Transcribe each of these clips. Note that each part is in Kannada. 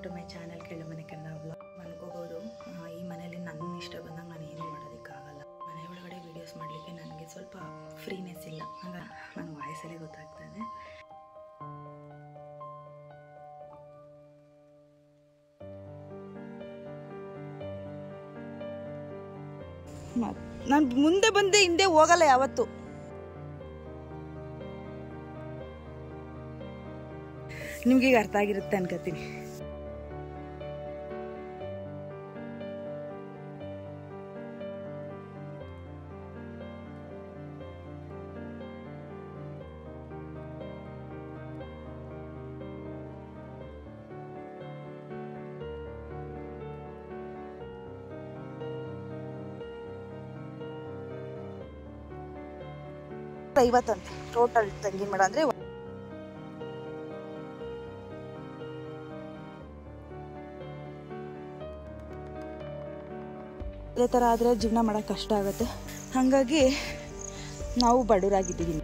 ಟು ಮೈ ಚಾನಲ್ ಕೆಳ ಮನೆ ಕನ್ನಡ ಬ್ಲಾಗ್ ಮನ್ಕೋಬೋದು ಆ, ಈ ಮನೇಲಿ ನನ್ನ ಇಷ್ಟ ಬಂದಂಗೆ ನಾನು ಏನೂ ಮಾಡೋದಕ್ಕಾಗಲ್ಲ ಮನೆ ಒಳಗಡೆ ವೀಡಿಯೋಸ್ ಮಾಡಲಿಕ್ಕೆ ನನಗೆ ಸ್ವಲ್ಪ ಫ್ರೀನೆಸ್ ಇಲ್ಲ ಆಗ ನನ್ನ ವಾಯ್ಸಲ್ಲೇ ಗೊತ್ತಾಗ್ತಾ ಇದೆ ನಾನು ಮುಂದೆ ಬಂದೆ ಹಿಂದೆ ಹೋಗಲ್ಲ ಯಾವತ್ತು ನಿಮ್ಗೆ ಈಗ ಅರ್ಥ ಆಗಿರುತ್ತೆ ಅನ್ಕೋತೀನಿ ಐವತ್ತಂತೆ ಟೋಟಲ್ ತೆಂಗಿನ ಮರ ಅಂದ್ರೆ ಇದೇ ಥರ ಆದರೆ ಜೀವನ ಮಾಡೋಕ್ಕೆ ಕಷ್ಟ ಆಗುತ್ತೆ ಹಾಗಾಗಿ ನಾವು ಬಡವರಾಗಿದ್ದೀವಿ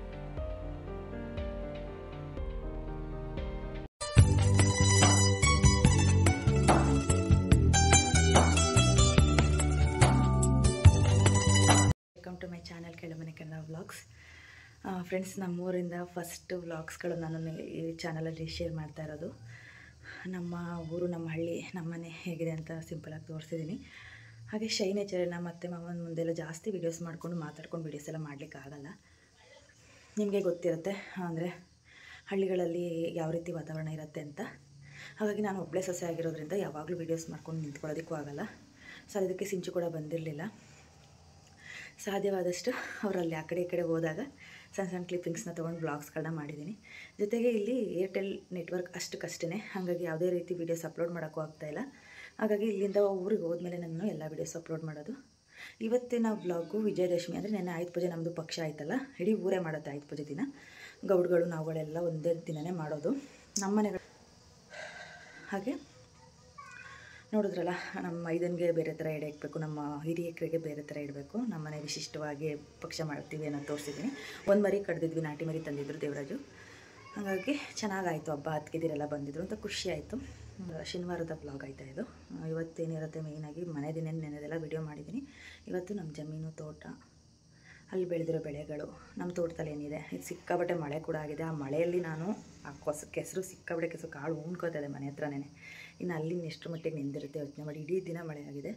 welcome to my channel Kelamane Kannada vlogs friends ನಮ್ಮೂರಿಂದ ಫಸ್ಟ್ ವ್ಲಾಗ್ಸ್ಗಳು ನಾನು ಈ ಚಾನಲಲ್ಲಿ ಶೇರ್ ಮಾಡ್ತಾ ಇರೋದು ನಮ್ಮ ಊರು ನಮ್ಮ ಹಳ್ಳಿ ನಮ್ಮನೆ ಹೇಗಿದೆ ಅಂತ ಸಿಂಪಲಾಗಿ ತೋರಿಸಿದ್ದೀನಿ ಹಾಗೆ ಶೈ ನೇಚರ್ ನಮ್ಮ ಅತ್ತೆ ಮಾವನ ಮುಂದೆಲ್ಲ ಜಾಸ್ತಿ ವೀಡಿಯೋಸ್ ಮಾಡ್ಕೊಂಡು ಮಾತಾಡ್ಕೊಂಡು ವೀಡಿಯೋಸ್ ಎಲ್ಲ ಮಾಡಲಿಕ್ಕಾಗಲ್ಲ ನಿಮಗೆ ಗೊತ್ತಿರುತ್ತೆ ಅಂದರೆ ಹಳ್ಳಿಗಳಲ್ಲಿ ಯಾವ ರೀತಿ ವಾತಾವರಣ ಇರುತ್ತೆ ಅಂತ ಹಾಗಾಗಿ ನಾನು ಒಬ್ಬಳೇ ಸೊಸೆ ಆಗಿರೋದ್ರಿಂದ ಯಾವಾಗಲೂ ವೀಡಿಯೋಸ್ ಮಾಡ್ಕೊಂಡು ನಿಂತ್ಕೊಳ್ಳೋದಕ್ಕೂ ಆಗಲ್ಲ ಸೊ ಅದಕ್ಕೆ ಸಿಂಚು ಕೂಡ ಬಂದಿರಲಿಲ್ಲ ಸಾಧ್ಯವಾದಷ್ಟು ಅವರಲ್ಲಿ ಆ ಕಡೆ ಈ ಕಡೆ ಹೋದಾಗ ಸಣ್ಣ ಸಣ್ಣ ಕ್ಲಿಪ್ಪಿಂಗ್ಸ್ನ ತೊಗೊಂಡು ಬ್ಲಾಗ್ಸ್ಗಳನ್ನ ಮಾಡಿದ್ದೀನಿ ಜೊತೆಗೆ ಇಲ್ಲಿ ಏರ್ಟೆಲ್ ನೆಟ್ವರ್ಕ್ ಅಷ್ಟಕ್ಕಷ್ಟೇ ಹಾಗಾಗಿ ಯಾವುದೇ ರೀತಿ ವೀಡಿಯೋಸ್ ಅಪ್ಲೋಡ್ ಮಾಡೋಕ್ಕೂ ಆಗ್ತಾಯಿಲ್ಲ ಹಾಗಾಗಿ ಇಲ್ಲಿಂದ ಊರಿಗೆ ಹೋದ್ಮೇಲೆ ನಾನು ಎಲ್ಲ ವೀಡಿಯೋಸ್ ಅಪ್ಲೋಡ್ ಮಾಡೋದು ಇವತ್ತಿನ ಬ್ಲಾಗು ವಿಜಯದಶಮಿ ಅಂದರೆ ನೆನ್ನೆ ಆಯುಧ ಪೂಜೆ ನಮ್ಮದು ಪಕ್ಷ ಆಯ್ತಲ್ಲ ಇಡೀ ಊರೇ ಮಾಡುತ್ತೆ ಆಯುಧ ಪೂಜೆ ದಿನ ಗೌಡ್ಗಳು ನಾವುಗಳೆಲ್ಲ ಒಂದೇ ದಿನನೇ ಮಾಡೋದು ನಮ್ಮ ಮನೆಗಳು ಹಾಗೆ ನೋಡಿದ್ರಲ್ಲ ನಮ್ಮ ಮೈದನ್ಗೆ ಬೇರೆ ಥರ ಎಡೆ ಇಡಬೇಕು ನಮ್ಮ ಹಿರಿಯಕರಿಗೆ ಬೇರೆ ಥರ ಇಡಬೇಕು ನಮ್ಮನೆ ವಿಶಿಷ್ಟವಾಗಿ ಪಕ್ಷ ಮಾಡ್ತೀವಿ ಅನ್ನೋದು ತೋರಿಸಿದ್ದೀನಿ ಒಂದು ಮರಿ ಕಡ್ದಿದ್ವಿ ನಾಟಿ ಮರಿ ತಂದಿದ್ರು ದೇವರಾಜು ಹಾಗಾಗಿ ಚೆನ್ನಾಗಾಯಿತು ಹಬ್ಬ ಹತ್ಕಿದಿರೆಲ್ಲ ಬಂದಿದ್ರು ಅಂತ ಖುಷಿ ಆಯಿತು ಶನಿವಾರದ ಬ್ಲಾಗ್ ಆಯ್ತಾ ಇದು ಇವತ್ತೇನಿರುತ್ತೆ ಮೇಯ್ನಾಗಿ ಮನೆ ದಿನ ನೆನೆದೆಲ್ಲ ವಿಡಿಯೋ ಮಾಡಿದ್ದೀನಿ ಇವತ್ತು ನಮ್ಮ ಜಮೀನು ತೋಟ ಅಲ್ಲಿ ಬೆಳೆದಿರೋ ಬೆಳೆಗಳು ನಮ್ಮ ತೋಟದಲ್ಲಿ ಏನಿದೆ ಇದು ಸಿಕ್ಕಾಬಟ್ಟೆ ಮಳೆ ಕೂಡ ಆಗಿದೆ ಆ ಮಳೆಯಲ್ಲಿ ನಾನು ಆ ಕೊಸ ಕೆಸರು ಸಿಕ್ಕಾಬಟ್ಟೆ ಕೆಸರು ಕಾಳು ಉಣ್ಕೋತಾ ಇದೆ ಮನೆ ಹತ್ರನೇ ಇನ್ನು ಅಲ್ಲಿ ಎಷ್ಟು ಮಟ್ಟಿಗೆ ನಿಂದಿರುತ್ತೆ ಯೋಚನೆ ಮಾಡಿ ಇಡೀ ದಿನ ಮಳೆ ಆಗಿದೆ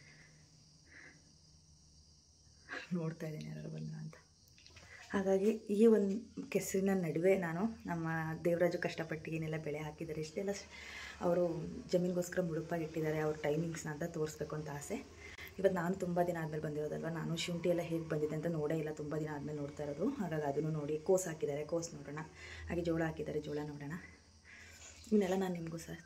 ನೋಡ್ತಾ ಇದ್ದೀನಿ ಯಾರು ಬಂದ ಅಂತ ಹಾಗಾಗಿ ಈ ಒಂದು ಕೆಸರಿನ ನಡುವೆ ನಾನು ನಮ್ಮ ದೇವರಾಜು ಕಷ್ಟಪಟ್ಟು ಏನೆಲ್ಲ ಬೆಳೆ ಹಾಕಿದ್ದಾರೆ ಇಷ್ಟೆಲ್ಲ ಅವರು ಜಮೀನಿಗೋಸ್ಕರ ಮುಡುಪಾಗಿ ಇಟ್ಟಿದ್ದಾರೆ ಅವ್ರ ಟೈಮಿಂಗ್ಸ್ನ ಅಂತ ತೋರಿಸ್ಬೇಕು ಅಂತ ಆಸೆ ಇವತ್ತು ನಾನು ತುಂಬ ದಿನ ಆದಮೇಲೆ ಬಂದಿರೋದಲ್ವ ನಾನು ಶುಂಠಿ ಎಲ್ಲ ಹೇಗೆ ಬಂದಿದೆ ಅಂತ ನೋಡೇ ಇಲ್ಲ ತುಂಬ ದಿನ ಆದಮೇಲೆ ನೋಡ್ತಾ ಇರೋದು ಹಾಗಾಗಿ ಅದನ್ನು ನೋಡಿ ಕೋಸ್ ಹಾಕಿದ್ದಾರೆ ಕೋಸ್ ನೋಡೋಣ ಹಾಗೆ ಜೋಳ ಹಾಕಿದ್ದಾರೆ ಜೋಳ ನೋಡೋಣ ಇವನ್ನೆಲ್ಲ ನಾನು ನಿಮಗೂ ಸರ್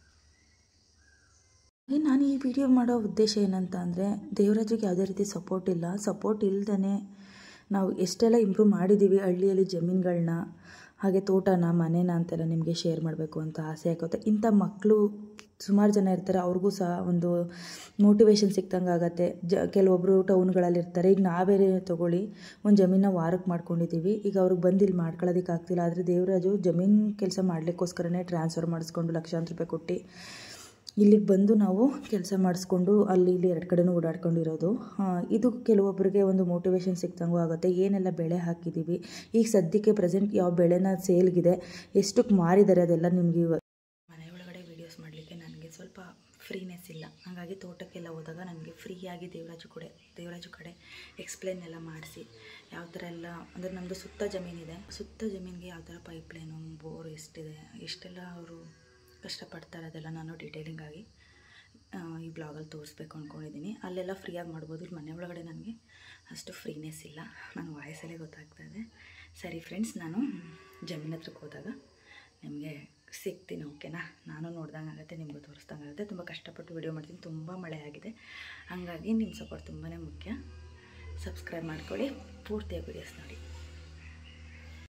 ನಾನು ಈ ವಿಡಿಯೋ ಮಾಡೋ ಉದ್ದೇಶ ಏನಂತ ಅಂದರೆ ದೇವರಾಜಿಗೆ ಯಾವುದೇ ರೀತಿ ಸಪೋರ್ಟ್ ಇಲ್ಲ ಸಪೋರ್ಟ್ ಇಲ್ದೇ ನಾವು ಎಷ್ಟೆಲ್ಲ ಇಂಪ್ರೂವ್ ಮಾಡಿದ್ದೀವಿ ಹಳ್ಳಿಯಲ್ಲಿ ಜಮೀನುಗಳನ್ನ ಹಾಗೆ ತೋಟನ ಮನೇನ ಅಂತೆಲ್ಲ ನಿಮಗೆ ಶೇರ್ ಮಾಡಬೇಕು ಅಂತ ಆಸೆ ಆಗುತ್ತೆ ಇಂಥ ಮಕ್ಕಳು ಸುಮಾರು ಜನ ಇರ್ತಾರೆ ಅವ್ರಿಗೂ ಸಹ ಒಂದು ಮೋಟಿವೇಶನ್ ಸಿಕ್ತಂಗೆ ಆಗುತ್ತೆ ಜ ಕೆಲವೊಬ್ಬರು ಟೌನ್ಗಳಲ್ಲಿ ಇರ್ತಾರೆ ಈಗ ನಾವೇ ತೊಗೊಳ್ಳಿ ಒಂದು ಜಮೀನ ವಾರಕ್ಕೆ ಮಾಡ್ಕೊಂಡಿದ್ದೀವಿ ಈಗ ಅವ್ರಿಗೆ ಬಂದು ಇಲ್ಲಿ ಮಾಡ್ಕೊಳ್ಳೋದಕ್ಕೆ ಆಗ್ತಿಲ್ಲ ಆದರೆ ದೇವರಾಜು ಜಮೀನು ಕೆಲಸ ಮಾಡಲಿಕ್ಕೋಸ್ಕರನೇ ಟ್ರಾನ್ಸ್ಫರ್ ಮಾಡಿಸ್ಕೊಂಡು ಲಕ್ಷಾಂತರ ರೂಪಾಯಿ ಕೊಟ್ಟು ಇಲ್ಲಿಗೆ ಬಂದು ನಾವು ಕೆಲಸ ಮಾಡಿಸ್ಕೊಂಡು ಅಲ್ಲಿ ಇಲ್ಲಿ ಎರಡು ಕಡೆನೂ ಓಡಾಡ್ಕೊಂಡಿರೋದು ಆ, ಇದು ಕೆಲವೊಬ್ಬರಿಗೆ ಒಂದು ಮೋಟಿವೇಶನ್ ಸಿಕ್ತಂಗೂ ಆಗುತ್ತೆ ಏನೆಲ್ಲ ಬೆಳೆ ಹಾಕಿದ್ದೀವಿ ಈಗ ಸದ್ಯಕ್ಕೆ ಪ್ರೆಸೆಂಟ್ ಯಾವ ಬೆಳೆನ ಸೇಲ್ಗಿದೆ ಎಷ್ಟಕ್ಕೆ ಮಾರಿದ್ದಾರೆ ಅದೆಲ್ಲ ನಿಮಗೆ ಇವ ಮನೆ ಒಳಗಡೆ ವೀಡಿಯೋಸ್ ಮಾಡಲಿಕ್ಕೆ ನನಗೆ ಸ್ವಲ್ಪ ಫ್ರೀನೆಸ್ ಇಲ್ಲ ಹಾಗಾಗಿ ತೋಟಕ್ಕೆಲ್ಲ ಹೋದಾಗ ನನಗೆ ಫ್ರೀಯಾಗಿ ದೇವರಾಜು ಕಡೆ ದೇವರಾಜು ಕಡೆ ಎಕ್ಸ್ಪ್ಲೇನ್ ಎಲ್ಲ ಮಾಡಿಸಿ ಯಾವ ಥರ ಎಲ್ಲ ಅಂದರೆ ನಮ್ಮದು ಸುತ್ತ ಜಮೀನಿದೆ ಸುತ್ತ ಜಮೀನಿಗೆ ಯಾವ ಥರ ಪೈಪ್ಲೈನು ಬೋರ್ ಎಷ್ಟಿದೆ ಎಷ್ಟೆಲ್ಲ ಅವರು ಕಷ್ಟಪಡ್ತಾರೆ ಅದೆಲ್ಲ ನಾನು ಡೀಟೇಲಿಂಗ್ ಆಗಿ ಆ, ಈ ಬ್ಲಾಗಲ್ಲಿ ತೋರಿಸ್ಬೇಕು ಅಂದ್ಕೊಂಡಿದ್ದೀನಿ ಅಲ್ಲೆಲ್ಲ ಫ್ರೀಯಾಗಿ ಮಾಡ್ಬೋದು ಇಲ್ಲಿ ಮನೆ ಒಳಗಡೆ ನನಗೆ ಅಷ್ಟು ಫ್ರೀನೆಸ್ ಇಲ್ಲ ನನ್ನ ವಾಯ್ಸಲ್ಲೇ ಗೊತ್ತಾಗ್ತಾ ಇದೆ ಸರಿ ಫ್ರೆಂಡ್ಸ್ ನಾನು ಜಮೀನ್ ಹತ್ರಕ್ಕೆ ಹೋದಾಗ ನಿಮಗೆ ಸಿಗ್ತೀನಿ ಓಕೆನಾ ನಾನು ನೋಡ್ದಂಗೆ ಆಗುತ್ತೆ ನಿಮಗೂ ತೋರಿಸ್ದಂಗೆ ಆಗುತ್ತೆ ತುಂಬ ಕಷ್ಟಪಟ್ಟು ವಿಡಿಯೋ ಮಾಡ್ತೀನಿ ತುಂಬ ಮಳೆ ಆಗಿದೆ ಹಾಗಾಗಿ ನಿಮ್ಮ ಸಪೋರ್ಟ್ ತುಂಬಾ ಮುಖ್ಯ ಸಬ್ಸ್ಕ್ರೈಬ್ ಮಾಡ್ಕೊಳ್ಳಿ ಪೂರ್ತಿಯಾಗಿ ವೀಡಿಯೋಸ್ ನೋಡಿ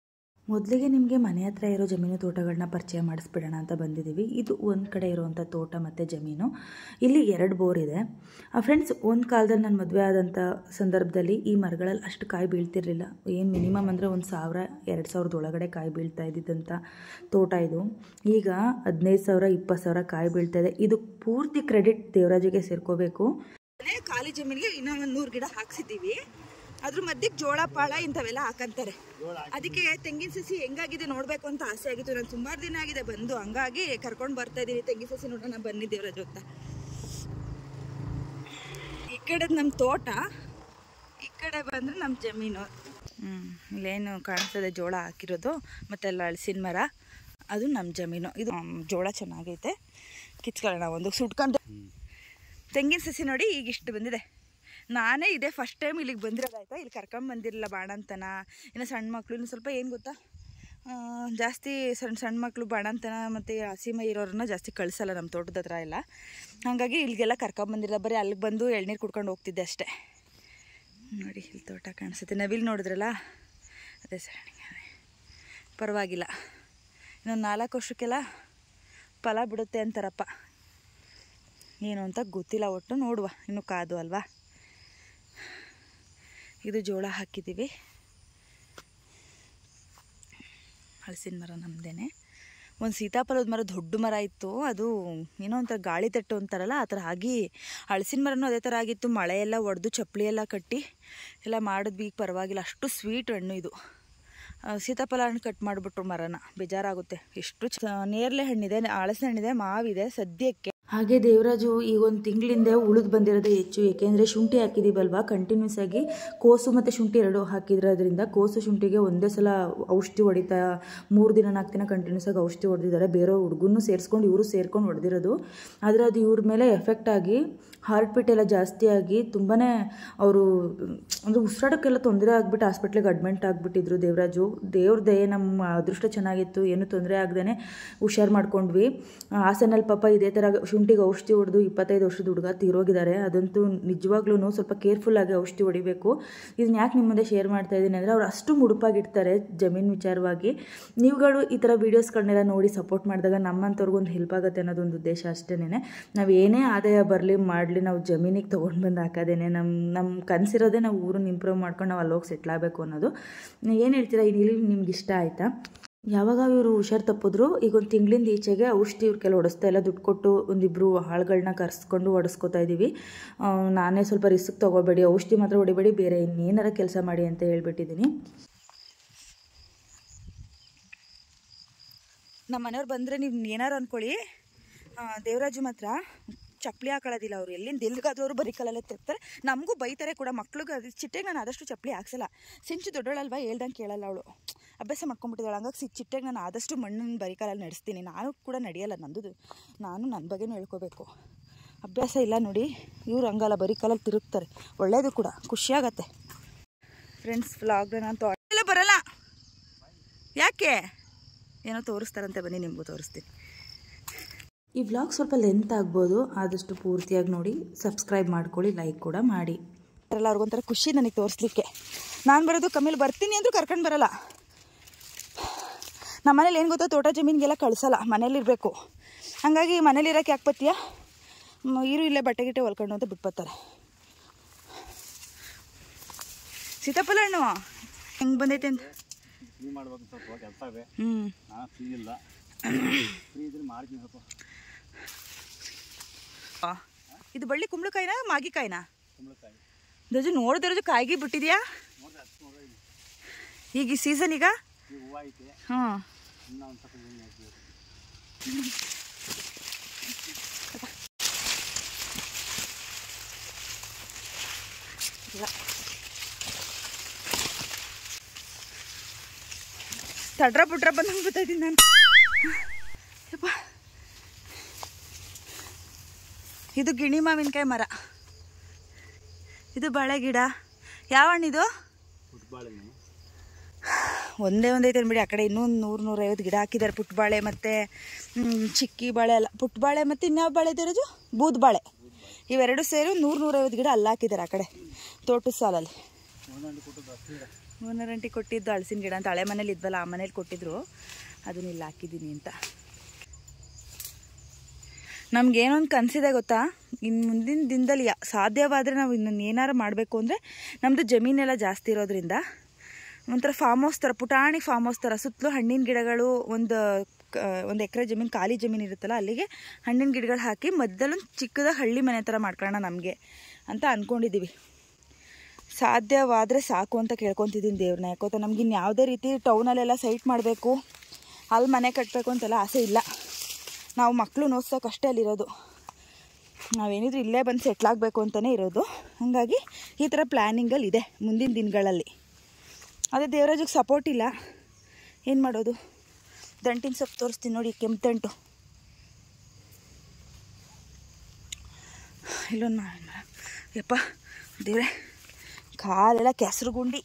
ಮೊದಲಿಗೆ ನಿಮಗೆ ಮನೆ ಹತ್ರ ಇರೋ ಜಮೀನು ತೋಟಗಳನ್ನ ಪರಿಚಯ ಮಾಡಿಸ್ಬಿಡೋಣ ಅಂತ ಬಂದಿದ್ದೀವಿ ಇದು ಒಂದು ಕಡೆ ಇರುವಂಥ ತೋಟ ಮತ್ತು ಜಮೀನು ಇಲ್ಲಿ ಎರಡು ಬೋರ್ ಇದೆ ಆ ಫ್ರೆಂಡ್ಸ್ ಒಂದು ಕಾಲದಲ್ಲಿ ನಾನು ಮದುವೆ ಆದಂಥ ಸಂದರ್ಭದಲ್ಲಿ ಈ ಮರಗಳಲ್ಲಿ ಅಷ್ಟು ಕಾಯಿ ಬೀಳ್ತಿರ್ಲಿಲ್ಲ ಏನು ಮಿನಿಮಮ್ ಅಂದರೆ ಒಂದು ಸಾವಿರ ಎರಡು ಸಾವಿರದ ಒಳಗಡೆ ಕಾಯಿ ಬೀಳ್ತಾ ಇದ್ದಿದ್ದಂಥ ತೋಟ ಇದು ಈಗ ಹದಿನೈದು ಸಾವಿರ ಇಪ್ಪತ್ತು ಸಾವಿರ ಕಾಯಿ ಬೀಳ್ತಾ ಇದೆ ಇದು ಪೂರ್ತಿ ಕ್ರೆಡಿಟ್ ದೇವರಾಜಿಗೆ ಸೇರ್ಕೋಬೇಕು ಖಾಲಿ ಜಮೀನಿಗೆ ಇನ್ನೂ ಒಂದು ನೂರು ಗಿಡ ಹಾಕ್ಸಿದ್ದೀವಿ ಅದ್ರ ಮಧ್ಯಕ್ಕೆ ಜೋಳ ಪಾಳ ಇಂಥವೆಲ್ಲ ಹಾಕಂತಾರೆ ಅದಕ್ಕೆ ತೆಂಗಿನ ಸಸಿ ಹೆಂಗಾಗಿದೆ ನೋಡಬೇಕು ಅಂತ ಆಸೆ ಆಗಿತ್ತು ನಾನು ಸುಮಾರು ದಿನ ಆಗಿದೆ ಬಂದು ಹಂಗಾಗಿ ಕರ್ಕೊಂಡು ಬರ್ತಾ ಇದ್ದೀವಿ ತೆಂಗಿನ ಸಸಿ ನೋಡೋಣ ಬನ್ನಿ ದೇವರ ಜೊತೆ ಈ ಕಡೆ ನಮ್ಮ ತೋಟ ಈ ಕಡೆ ಬಂದರೆ ನಮ್ಮ ಜಮೀನು ಹ್ಞೂ ಇಲ್ಲೇನು ಕಾಣಿಸ್ತದೆ ಜೋಳ ಹಾಕಿರೋದು ಮತ್ತು ಎಲ್ಲ ಹಲಸಿನ ಮರ ಅದು ನಮ್ಮ ಜಮೀನು ಇದು ಮ್, ಜೋಳ ಚೆನ್ನಾಗೈತೆ ಕಿತ್ಕೊಳ್ಳೋಣ ಒಂದು ಸುಟ್ಕೊಂಡು ತೆಂಗಿನ ಸಸಿ ನೋಡಿ ಈಗ ಇಷ್ಟು ಬಂದಿದೆ ನಾನೇ ಇದೇ ಫಸ್ಟ್ ಟೈಮ್ ಇಲ್ಲಿಗೆ ಬಂದಿರೋದಾಯ್ತಾ ಇಲ್ಲಿ ಕರ್ಕೊಂಡ್ ಬಂದಿರಲಿಲ್ಲ ಬಾಣಂತನ ಇನ್ನು ಸಣ್ಣ ಮಕ್ಕಳು ಇನ್ನು ಸ್ವಲ್ಪ ಏನು ಗೊತ್ತಾ ಆ, ಜಾಸ್ತಿ ಸಣ್ಣ ಸಣ್ಣ ಮಕ್ಕಳು ಬಾಣಂತನ ಮತ್ತು ಹಸಿಮೈ ಇರೋರನ್ನ ಜಾಸ್ತಿ ಕಳಿಸಲ್ಲ ನಮ್ಮ ತೋಟದ ಹತ್ರ ಎಲ್ಲ ಹಾಗಾಗಿ ಇಲ್ಲಿಗೆಲ್ಲ ಕರ್ಕೊಂಬಂದಿರಲ್ಲ ಬರೀ ಅಲ್ಲಿಗೆ ಬಂದು ಎಳ್ನೀರು ಕುಡ್ಕೊಂಡು ಹೋಗ್ತಿದ್ದೆ ಅಷ್ಟೇ ನೋಡಿ ಇಲ್ಲಿ ತೋಟ ಕಾಣಿಸುತ್ತೆ ನವಿಲ್ ನೋಡಿದ್ರಲ್ಲ ಅದೇ ಸರ್ ಪರವಾಗಿಲ್ಲ ಇನ್ನೊಂದು ನಾಲ್ಕು ವರ್ಷಕ್ಕೆಲ್ಲ ಫಲ ಬಿಡುತ್ತೆ ಅಂತಾರಪ್ಪ ಏನು ಅಂತ ಗೊತ್ತಿಲ್ಲ ಒಟ್ಟು ನೋಡುವ ಇನ್ನು ಕಾದು ಅಲ್ವಾ ಇದು ಜೋಳ ಹಾಕಿದ್ದೀವಿ ಹಲಸಿನ ಮರ ನಮ್ಮದೇನೆ ಒಂದು ಸೀತಾಫಲದ ಮರ ದೊಡ್ಡ ಮರ ಇತ್ತು ಅದು ಏನೋ ಒಂಥರ ಗಾಳಿ ತಟ್ಟು ಅಂತಾರಲ್ಲ ಆ ಥರ ಆಗಿ ಹಲಸಿನ ಮರನೂ ಅದೇ ಥರ ಆಗಿತ್ತು ಮಳೆ ಎಲ್ಲ ಒಡೆದು ಚಪ್ಪಲಿ ಎಲ್ಲ ಕಟ್ಟಿ ಎಲ್ಲ ಮಾಡಿದ್ವಿ ಈಗ ಪರವಾಗಿಲ್ಲ ಅಷ್ಟು ಸ್ವೀಟ್ ಹಣ್ಣು ಇದು ಆ, ಸೀತಾಫಲ ಹಣ್ಣು ಕಟ್ ಮಾಡಿಬಿಟ್ರು ಮರನ ಬೇಜಾರಾಗುತ್ತೆ ಎಷ್ಟು ಚ ನೇರಳೆ ಹಣ್ಣಿದೆ ಹಳಸಿನ ಹಣ್ಣಿದೆ ಮಾವಿದೆ ಸದ್ಯಕ್ಕೆ ಹಾಗೆ ದೇವರಾಜು ಈಗ ಒಂದು ತಿಂಗಳಿಂದ ಉಳಿದು ಬಂದಿರೋದೇ ಹೆಚ್ಚು ಏಕೆಂದರೆ ಶುಂಠಿ ಹಾಕಿದ್ದೀವಲ್ವಾ ಕಂಟಿನ್ಯೂಸ್ ಆಗಿ ಕೋಸು ಮತ್ತು ಶುಂಠಿ ಎರಡು ಹಾಕಿದ್ರೋದ್ರಿಂದ ಕೋಸು ಶುಂಠಿಗೆ ಒಂದೇ ಸಲ ಔಷಧಿ ಹೊಡಿತಾ ಮೂರು ದಿನ ನಾಲ್ಕು ದಿನ ಕಂಟಿನ್ಯೂಸ್ ಆಗಿ ಔಷಧಿ ಹೊಡೆದಿದ್ದಾರೆ ಬೇರೆ ಹುಡುಗನ್ನು ಸೇರಿಸ್ಕೊಂಡು ಇವರು ಸೇರ್ಕೊಂಡು ಹೊಡೆದಿರೋದು ಆದರೆ ಅದು ಇವ್ರ ಮೇಲೆ ಎಫೆಕ್ಟ್ ಆಗಿ ಹಾರ್ಟ್ ಬೀಟ್ ಎಲ್ಲ ಜಾಸ್ತಿ ಆಗಿ ತುಂಬಾ ಅವರು ಅಂದರೆ ಉಸಿರಾಡೋಕ್ಕೆಲ್ಲ ತೊಂದರೆ ಆಗಿಬಿಟ್ಟು ಹಾಸ್ಪಿಟ್ಲಿಗೆ ಅಡ್ಮಿಂಟ್ ಆಗಿಬಿಟ್ಟಿದ್ರು ದೇವರಾಜು ದೇವ್ರ ದಯೆ ನಮ್ಮ ಅದೃಷ್ಟ ಚೆನ್ನಾಗಿತ್ತು ಏನೂ ತೊಂದರೆ ಆಗದೇ ಹುಷಾರು ಮಾಡ್ಕೊಂಡ್ವಿ ಹಾಸನಲ್ಲಿ ಪಾಪ ಇದೇ ಥರ ಶುಂಠಿಗೆ ಔಷಧಿ ಹೊಡೆದು ಇಪ್ಪತ್ತೈದು ವರ್ಷದ ಹುಡುಗ ತೀರೋಗಿದ್ದಾರೆ ಅದಂತೂ ನಿಜವಾಗ್ಲೂ ಸ್ವಲ್ಪ ಕೇರ್ಫುಲ್ಲಾಗಿ ಔಷಧಿ ಹೊಡಿಬೇಕು ಇದನ್ನ ಯಾಕೆ ನಿಮ್ಮ ಮುಂದೆ ಶೇರ್ ಮಾಡ್ತಾ ಇದ್ದೀನಿ ಅಂದರೆ ಅವ್ರು ಅಷ್ಟು ಮುಡುಪಾಗಿರ್ತಾರೆ ಜಮೀನು ವಿಚಾರವಾಗಿ ನೀವುಗಳು ಈ ಥರ ವೀಡಿಯೋಸ್ಗಳನ್ನೆಲ್ಲ ನೋಡಿ ಸಪೋರ್ಟ್ ಮಾಡಿದಾಗ ನಮ್ಮಂಥವ್ರಿಗೂ ಒಂದು ಹೆಲ್ಪ್ ಆಗುತ್ತೆ ಅನ್ನೋದೊಂದು ಉದ್ದೇಶ ಅಷ್ಟೇ ನಾವು ಏನೇ ಆದಾಯ ಬರಲಿ ಮಾಡಲಿ ನಾವು ಜಮೀನಿಗೆ ತೊಗೊಂಡು ಬಂದು ಹಾಕೋದೇನೆ ನಮ್ಮ ನಮ್ಮ ಕನಸಿರೋದೇ ನಾವು ಊರನ್ನ ಇಂಪ್ರೂವ್ ಮಾಡ್ಕೊಂಡು ನಾವು ಅಲ್ಲಿ ಹೋಗಿ ಸೆಟ್ಲ್ ಆಗಬೇಕು ಅನ್ನೋದು ಏನು ಹೇಳ್ತೀರಾ ಈ ಇಲ್ಲಿ ನಿಮ್ಗೆ ಇಷ್ಟ ಆಯಿತಾ ಯಾವಾಗ ಇವರು ಹುಷಾರು ತಪ್ಪಿದ್ರು ಈಗ ಒಂದು ತಿಂಗಳಿಂದ ಈಚೆಗೆ ಔಷಧಿ ಇವ್ರ ಕೆಲ ಹೊಡಿಸ್ತಾ ಇಲ್ಲ ದುಡ್ಡು ಕೊಟ್ಟು ಒಂದಿಬ್ಬರು ಆಳುಗಳನ್ನ ಕರೆಸ್ಕೊಂಡು ಹೊಡೆಸ್ಕೊತಾ ಇದ್ದೀವಿ ಆ, ನಾನೇ ಸ್ವಲ್ಪ ರಿಸ್ಕ್ ತೊಗೋಬೇಡಿ ಔಷಧಿ ಮಾತ್ರ ಹೊಡಿಬೇಡಿ ಬೇರೆ ಇನ್ನೇನಾರ ಕೆಲಸ ಮಾಡಿ ಅಂತ ಹೇಳ್ಬಿಟ್ಟಿದ್ದೀನಿ ನಮ್ಮ ಮನೆಯವ್ರು ಬಂದರೆ ನೀವು ಏನಾರು ಅಂದ್ಕೊಳ್ಳಿ ದೇವರಾಜು ಮಾತ್ರ ಚಪ್ಪಲಿ ಹಾಕೊಳ್ಳೋದಿಲ್ಲ ಅವ್ರು ಎಲ್ಲಿಂದ ಎಲ್ಲಿಗಾದ್ರೂ ಅವರು ಬರೀ ಕಲ್ಲಲ್ಲೇ ತಿರ್ತಾರೆ ನಮಗೂ ಬೈತಾರೆ ಕೂಡ ಮಕ್ಳಿಗೆ ಅದು ಚಿಟ್ಟೆಗೆ ನಾನು ಆದಷ್ಟು ಚಪ್ಪಲಿ ಹಾಕ್ಸಲ್ಲ ಸಿಂಚು ದೊಡ್ಡೋಳಲ್ವಾ ಹೇಳ್ದಂಗೆ ಕೇಳಲ್ಲ ಅವಳು ಅಭ್ಯಾಸ ಮಾಡ್ಕೊಂಡ್ಬಿಟ್ಟಿದ್ದಾಳೆ ಹಂಗಾಗಿ ಸಿ ಚಿಟ್ಟೆಗೆ ನಾನು ಆದಷ್ಟು ಮಣ್ಣಿನ ಬರಿಕಾಲಲ್ಲಿ ನಡೆಸ್ತೀನಿ ನಾನು ಕೂಡ ನಡೆಯಲ್ಲ ನಂದು ನಾನು ನನ್ನ ಬಗ್ಗೆನೂ ಹೇಳ್ಕೋಬೇಕು ಅಭ್ಯಾಸ ಇಲ್ಲ ನೋಡಿ ಇವ್ರು ಹಂಗಲ್ಲ ಬರೀ ಕಾಲಲ್ಲಿ ತಿರುಗ್ತಾರೆ ಒಳ್ಳೇದು ಕೂಡ ಖುಷಿಯಾಗತ್ತೆ ಫ್ರೆಂಡ್ಸ್ ವ್ಲಾಗ್ನ ನಾನು ತೊ ಎಲ್ಲ ಬರಲ್ಲ ಯಾಕೆ ಏನೋ ತೋರಿಸ್ತಾರಂತೆ ಬನ್ನಿ ನಿಮಗೂ ತೋರಿಸ್ತೀನಿ ಈ ವ್ಲಾಗ್ ಸ್ವಲ್ಪ ಲೆಂತ್ ಆಗ್ಬೋದು ಆದಷ್ಟು ಪೂರ್ತಿಯಾಗಿ ನೋಡಿ ಸಬ್ಸ್ಕ್ರೈಬ್ ಮಾಡ್ಕೊಳ್ಳಿ ಲೈಕ್ ಕೂಡ ಮಾಡಿ ಬರಲ್ಲ ಅವ್ರಿಗೊಂಥರ ಖುಷಿ ನನಗೆ ತೋರಿಸ್ಲಿಕ್ಕೆ ನಾನು ಬರೋದು ಕಮ್ಮಿಲಿ ಬರ್ತೀನಿ ಅಂದರೂ ಕರ್ಕೊಂಡು ಬರಲ್ಲ ನಮ್ಮ ಮನೇಲಿ ಏನು ಗೊತ್ತಾ ತೋಟ ಜಮೀನಿಗೆಲ್ಲ ಕಳಿಸಲ್ಲ ಮನೇಲಿರಬೇಕು ಹಾಗಾಗಿ ಮನೇಲಿರೋಕೆ ಯಾಕೆ ಬತ್ತೀಯ ಮ್, ಇರು ಇಲ್ಲೇ ಬಟ್ಟೆ ಗಿಟ್ಟೆ ಹೊಲ್ಕೊಂಡು ಅಂತ ಬಿಟ್ಬರ್ತಾರೆ ಸೀತಾಫಲ ಹಣ್ಣು ಹೆಂಗೆ ಬಂದೈತೆ ಅಂತ ಫ್ರೀ ಮಾಡ್ಬೇಕು ಸ್ವಲ್ಪ ಕೆಲಸ ಇದೆ ಹ್ಞೂ ನಾನು ಫ್ರೀ ಇಲ್ಲ ಫ್ರೀ ಇದ್ರೆ ಮಾಡ್ತೀನಿ ಸ್ವಲ್ಪ ಇದು ಬಳ್ಳಿ ಕುಂಬಳಕಾಯಿನಾ ಮಾಗಿಕಾಯಿನಾ ಕುಂಬಳಕಾಯಿ ದಜು ನೋಡಿದ್ರೆ ಕಾಯಿಗೆ ಬಿಟ್ಟಿದ್ಯಾ ನೋಡ್ರಿ ಹತ್ತು ನೋಡ್ರಿ ಈಗ ಈ ಸೀಸನ್ ಈಗ ಈಗ ಹೂವು ಐತೆ ಹಾಂ ಇನ್ನೂ ಒಂದು ಸ್ವಲ್ಪ ಎಣ್ಣೆ ಹಾಕ್ಬೇಕು ತಡ್ರ ಪುಟ್ರ ಬಂದಂಗೆ ಗೊತ್ತಾಯ್ತೀನಿ ನಾನು ಯಪ್ಪ. ಇದು ಗಿಣಿ ಮಾವಿನಕಾಯಿ ಮರ ಇದು ಬಾಳೆ ಗಿಡ ಯಾವ ಹಣ್ಣಿದು ಫುಟ್ಬಾಲ್ ನಾನು ಒಂದೇ ಒಂದೇ ಐತೆ ಬಿಡಿ ಆ ಕಡೆ ಇನ್ನೂ ಒಂದು ನೂರು ನೂರೈವತ್ತು ಗಿಡ ಹಾಕಿದ್ದಾರೆ ಪುಟ್ಟ ಬಾಳೆ ಮತ್ತು ಚಿಕ್ಕಿ ಬಾಳೆ ಅಲ್ಲ ಪುಟ್ಟ ಬಾಳೆ ಮತ್ತು ಇನ್ಯಾವ ಬಾಳೆ ಇದಿರೋದು ಬೂದ್ ಬಾಳೆ ಇವೆರಡು ಸೇರಿ ನೂರು ನೂರೈವತ್ತು ಗಿಡ ಅಲ್ಲಿ ಹಾಕಿದ್ದಾರೆ ಆ ಕಡೆ ತೋಟದ ಸಾಲಲ್ಲಿ ಒಂದೊಂದು ಕೊಟ್ಟು ಅಷ್ಟೇ ಇದೆ ಓನರ್ ಅಂಟಿ ಕೊಟ್ಟಿದ್ದು ಹಳಸಿನ ಗಿಡ ಅಂತ ಹಳೆ ಮನೇಲಿ ಇದ್ವಲ್ಲ ಆ ಮನೇಲಿ ಕೊಟ್ಟಿದ್ರು ಅದನ್ನ ಇಲ್ಲಿ ಹಾಕಿದ್ದೀನಿ ಅಂತ ನಮ್ಗೆ ಏನೊಂದು ಕನಸಿದೆ ಗೊತ್ತಾ ಇನ್ನು ಮುಂದಿನ ದಿನದಲ್ಲಿ ಯಾ- ಸಾಧ್ಯವಾದರೆ ನಾವು ಇನ್ನೊಂದು ಏನಾರು ಮಾಡಬೇಕು ಅಂದರೆ ನಮ್ಮದು ಜಮೀನೆಲ್ಲ ಜಾಸ್ತಿ ಇರೋದ್ರಿಂದ ಒಂಥರ ಫಾರ್ಮ್ ಹೌಸ್ ಥರ ಪುಟಾಣಿ ಫಾರ್ಮ್ ಹೌಸ್ ಥರ ಸುತ್ತಲೂ ಹಣ್ಣಿನ ಗಿಡಗಳು ಒಂದು ಒಂದು ಎಕರೆ ಜಮೀನು ಖಾಲಿ ಜಮೀನು ಇರುತ್ತಲ್ಲ ಅಲ್ಲಿಗೆ ಹಣ್ಣಿನ ಗಿಡಗಳು ಹಾಕಿ ಮಧ್ಯದಲ್ಲೊಂದು ಚಿಕ್ಕದಾಗಿ ಹಳ್ಳಿ ಮನೆ ಥರ ಮಾಡ್ಕೊಳ್ಳೋಣ ನಮಗೆ ಅಂತ ಅಂದ್ಕೊಂಡಿದ್ದೀವಿ ಸಾಧ್ಯವಾದರೆ ಸಾಕು ಅಂತ ಕೇಳ್ಕೊತಿದ್ದೀನಿ ದೇವ್ರನ್ನ ಯಾಕೋತ ನಮ್ಗೆ ಇನ್ನು ಯಾವುದೇ ರೀತಿ ಟೌನಲ್ಲೆಲ್ಲ ಸೈಟ್ ಮಾಡಬೇಕು ಅಲ್ಲಿ ಮನೆ ಕಟ್ಟಬೇಕು ಅಂತೆಲ್ಲ ಆಸೆ ಇಲ್ಲ ನಾವು ಮಕ್ಕಳು ನೋಡ್ಸೋಕಷ್ಟೇ ಅಲ್ಲಿರೋದು ನಾವೇನಿದ್ರು ಇಲ್ಲೇ ಬಂದು ಸೆಟ್ಲ್ ಆಗಬೇಕು ಅಂತಲೇ ಇರೋದು ಹಾಗಾಗಿ ಈ ಥರ ಪ್ಲ್ಯಾನಿಂಗಲ್ಲಿ ಇದೆ ಮುಂದಿನ ದಿನಗಳಲ್ಲಿ ಅದೇ ದೇವರಾಜಿಗೆ ಸಪೋರ್ಟ್ ಇಲ್ಲ ಏನು ಮಾಡೋದು ದಂಟಿನ ಸೊಪ್ಪು ತೋರಿಸ್ತೀನಿ ನೋಡಿ ಕೆಂಪು ದಂಟು ಇಲ್ಲೊಂದು ಮಾವಿನ ಮರ ಯಪ್ಪ ದೇವ್ರೆ ಕಾಲೆಲ್ಲ ಕೆಸರು ಗುಂಡಿ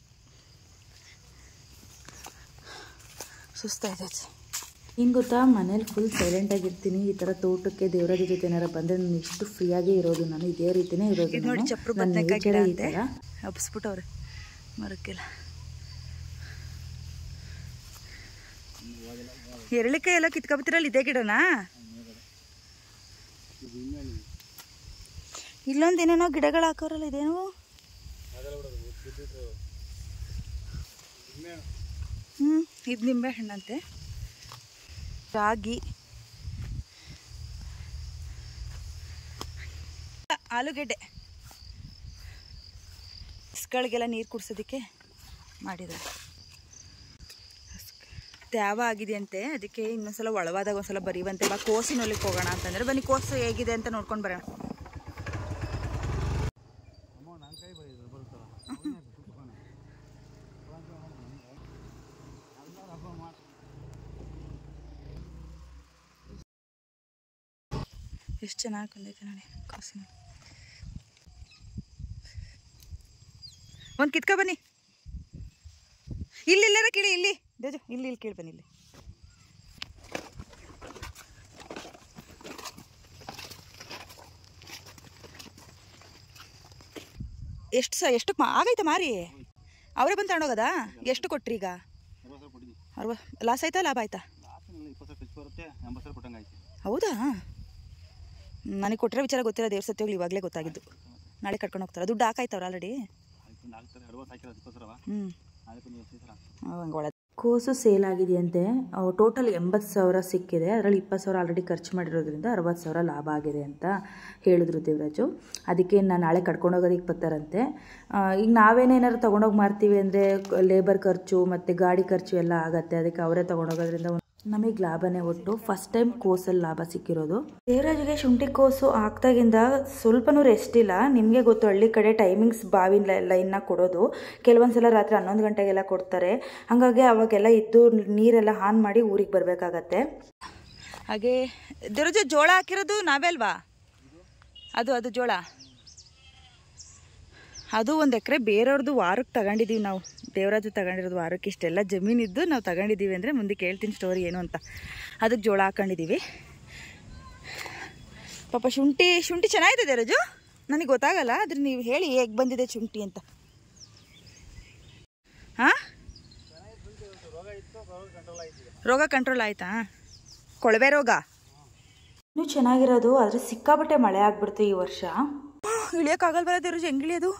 ಸುಸ್ತಾಯ್ತು ಹಿಂಗೆ ಗೊತ್ತಾ ಮನೇಲಿ ಫುಲ್ ಸೈಲೆಂಟಾಗಿರ್ತೀನಿ ಈ ಥರ ತೋಟಕ್ಕೆ ದೇವರಾಜ ಜೊತೆ ಏನಾರ ಬಂದರೆ ನಾನು ಇಷ್ಟು ಫ್ರೀಯಾಗೇ ಇರೋದು ನಾನು ಇದೇ ರೀತಿನೇ ಇರೋದು ಇದು ನೋಡಿ ನಾನು. ಚಪ್ರ ನನ್ನ ಬದನೆಕಾಯಿ ಗಿಡ nature ಈ ಅಂತೆ ಥರ. ಹಬ್ಸ್ಬಿಟ್ಟವ್ರೆ ಮರಕ್ಕೆಲ್ಲ ಎರಳಿಕಾಯಿ ಎಲ್ಲ ಕಿತ್ಕೊಬತ್ತೀರಲ್ಲ ಇದೇ ಗಿಡನಾ ಇಲ್ಲೊಂದು ಏನೇನೋ ಗಿಡಗಳು ಹಾಕೋರಲ್ಲ ಇದೇನು ಹ್ಞೂ ಇದು ನಿಂಬೆ ಹಣ್ಣಂತೆ ರಾಗಿ ಆಲೂಗೆಡ್ಡೆ ಹಸ್ಗಳಿಗೆಲ್ಲ ನೀರು ಕುಡ್ಸೋದಕ್ಕೆ ಮಾಡಿದ್ದಾರೆ ತ್ಯಾವ ಆಗಿದೆ ಅಂತೆ ಅದಕ್ಕೆ ಇನ್ನೊಂದ್ಸಲ ಒಳವಾದಾಗ ಒಂದ್ಸಲ ಬರೀವಂತೆ ಬಾ ಕೋಸಿನೊಲಿಗೆ ಹೋಗೋಣ ಅಂತಂದ್ರೆ ಬನ್ನಿ ಕೋಸು ಹೇಗಿದೆ ಅಂತ ನೋಡ್ಕೊಂಡು ಬರೋಣ ಎಷ್ಟು ಚೆನ್ನಾಗಿ ಬಂದೈತೆ ನೋಡಿ ಕೋಸಿನ ಒಂದು ಕಿತ್ಕೊ ಬನ್ನಿ ಇಲ್ಲಿ ಇಲ್ಲಾರ ಕೇಳಿ ಇಲ್ಲಿ ದೇಜು ಇಲ್ಲಿ ಇಲ್ಲಿ ಕೇಳಿ ಬನ್ನಿ ಇಲ್ಲಿ ಎಷ್ಟು ಸ ಎಷ್ಟು ಮಾ ಆಗೈತಾ ಮಾರಿ ಅವರೇ ಬಂದು ತಗೊಂಡೋಗದಾ ಎಷ್ಟು ಕೊಟ್ರಿ ಈಗ ಅರವತ್ತು ಸಾವಿರ ಕೊಟ್ಟಿದ್ದೀನಿ ಅರ್ವ ಲಾಸ್ ಆಯ್ತಾ ಲಾಭ ಆಯ್ತಾ ಲಾಸ್ಟಿನಲ್ಲಿ ಇಪ್ಪತ್ತು ಸಾವಿರ ಖರ್ಚು ಬರುತ್ತೆ ಎಂಬತ್ತು ಸಾವಿರ ಕೊಟ್ಟಂಗೆ ಆಯ್ತು ಹೌದಾ ನನಗೆ ಕೊಟ್ಟಿರೋ ವಿಚಾರ ಗೊತ್ತಿಲ್ಲ ದೇವ್ರ ಸತ್ಯೋಗ್ಲಿ ಇವಾಗಲೇ ಗೊತ್ತಾಗಿದ್ದು ನಾಳೆ ಕರ್ಕೊಂಡು ಹೋಗ್ತಾರೆ ದುಡ್ಡು ಹಾಕಾಯ್ತವ್ರು ಆಲ್ರೆಡಿ ಆಯ್ತು ಆಗ್ತಾರೆ ಅರವತ್ತು ಹಾಕಿರೋದು ಇಪ್ಪತ್ತು ಸಾವಿರ ಹ್ಞೂ ಅದಕ್ಕೆ ಒಂದು ಐದು ಸಾವಿರ ಹಂಗೆ ಒಳ್ಳೆ ಕೋಸು ಸೇಲ್ ಆಗಿದೆಯಂತೆ ಟೋಟಲ್ ಎಂಬತ್ತು ಸಾವಿರ ಸಿಕ್ಕಿದೆ ಅದರಲ್ಲಿ ಇಪ್ಪತ್ತು ಸಾವಿರ ಆಲ್ರೆಡಿ ಖರ್ಚು ಮಾಡಿರೋದ್ರಿಂದ ಅರವತ್ತು ಸಾವಿರ ಲಾಭ ಆಗಿದೆ ಅಂತ ಹೇಳಿದ್ರು ದೇವರಾಜು ಅದಕ್ಕೆ ನಾನು ನಾಳೆ ಕರ್ಕೊಂಡು ಹೋಗೋದಕ್ಕೆ ಬರ್ತಾರಂತೆ ಆ, ಈಗ ನಾವೇನೇನಾದ್ರು ತೊಗೊಂಡೋಗಿ ಮಾರ್ತೀವಿ ಅಂದರೆ ಲೇಬರ್ ಖರ್ಚು ಮತ್ತು ಗಾಡಿ ಖರ್ಚು ಎಲ್ಲ ಆಗತ್ತೆ ಅದಕ್ಕೆ ಅವರೇ ತೊಗೊಂಡೋಗೋದ್ರಿಂದ ನಮಗೆ ಲಾಭನೇ ಒಟ್ಟು ಫಸ್ಟ್ ಟೈಮ್ ಕೋಸಲ್ಲಿ ಲಾಭ ಸಿಕ್ಕಿರೋದು ದೇವರಾಜಿಗೆ ಶುಂಠಿ ಕೋಸು ಹಾಕ್ದಾಗಿಂದ ಸ್ವಲ್ಪನೂ ರೆಸ್ಟ್ ಇಲ್ಲ ನಿಮಗೆ ಗೊತ್ತು ಹಳ್ಳಿ ಕಡೆ ಟೈಮಿಂಗ್ಸ್ ಬಾವಿನ ಲೈನ್ನ ಕೊಡೋದು ಕೆಲವೊಂದು ಸಲ ರಾತ್ರಿ ಹನ್ನೊಂದು ಗಂಟೆಗೆಲ್ಲ ಕೊಡ್ತಾರೆ ಹಾಗಾಗಿ ಅವಾಗೆಲ್ಲ ಇದ್ದು ನೀರೆಲ್ಲ ಆನ್ ಮಾಡಿ ಊರಿಗೆ ಬರಬೇಕಾಗತ್ತೆ ಹಾಗೆ ದೇವರಾಜ ಜೋಳ ಹಾಕಿರೋದು ನಾವೇ ಅಲ್ವಾ ಅದು ಅದು ಜೋಳ ಅದು ಒಂದು ಎಕರೆ ಬೇರೆಯವ್ರದ್ದು ವಾರಕ್ಕೆ ತಗೊಂಡಿದ್ದೀವಿ ನಾವು ದೇವರಾಜು ತಗೊಂಡಿರೋದು ವಾರಕ್ಕೆ ಇಷ್ಟೆಲ್ಲ ಜಮೀನಿದ್ದು ನಾವು ತಗೊಂಡಿದ್ದೀವಿ ಅಂದರೆ ಮುಂದೆ ಕೇಳ್ತೀನಿ ಸ್ಟೋರಿ ಏನು ಅಂತ ಅದಕ್ಕೆ ಜೋಳ ಹಾಕೊಂಡಿದ್ದೀವಿ ಪಾಪ ಶುಂಠಿ ಶುಂಠಿ ಚೆನ್ನಾಗಿದೆ ದೇವರಾಜು ನನಗೆ ಗೊತ್ತಾಗಲ್ಲ ಆದ್ರೆ ನೀವು ಹೇಳಿ ಹೇಗೆ ಬಂದಿದೆ ಶುಂಠಿ ಅಂತ ಹಾಂ ರೋಗ ಕಂಟ್ರೋಲ್ ಆಯ್ತಾ ಕೊಳವೆ ರೋಗ ಇನ್ನೂ ಚೆನ್ನಾಗಿರೋದು ಆದರೆ ಸಿಕ್ಕಾಪಟ್ಟೆ ಮಳೆ ಆಗ್ಬಿಡ್ತು ಈ ವರ್ಷ ಇಳಿಯೋಕ್ಕಾಗಲ್ವಲ್ಲ ದೇವ್ರ ಹೆಂಗಿಳಿಯೋದು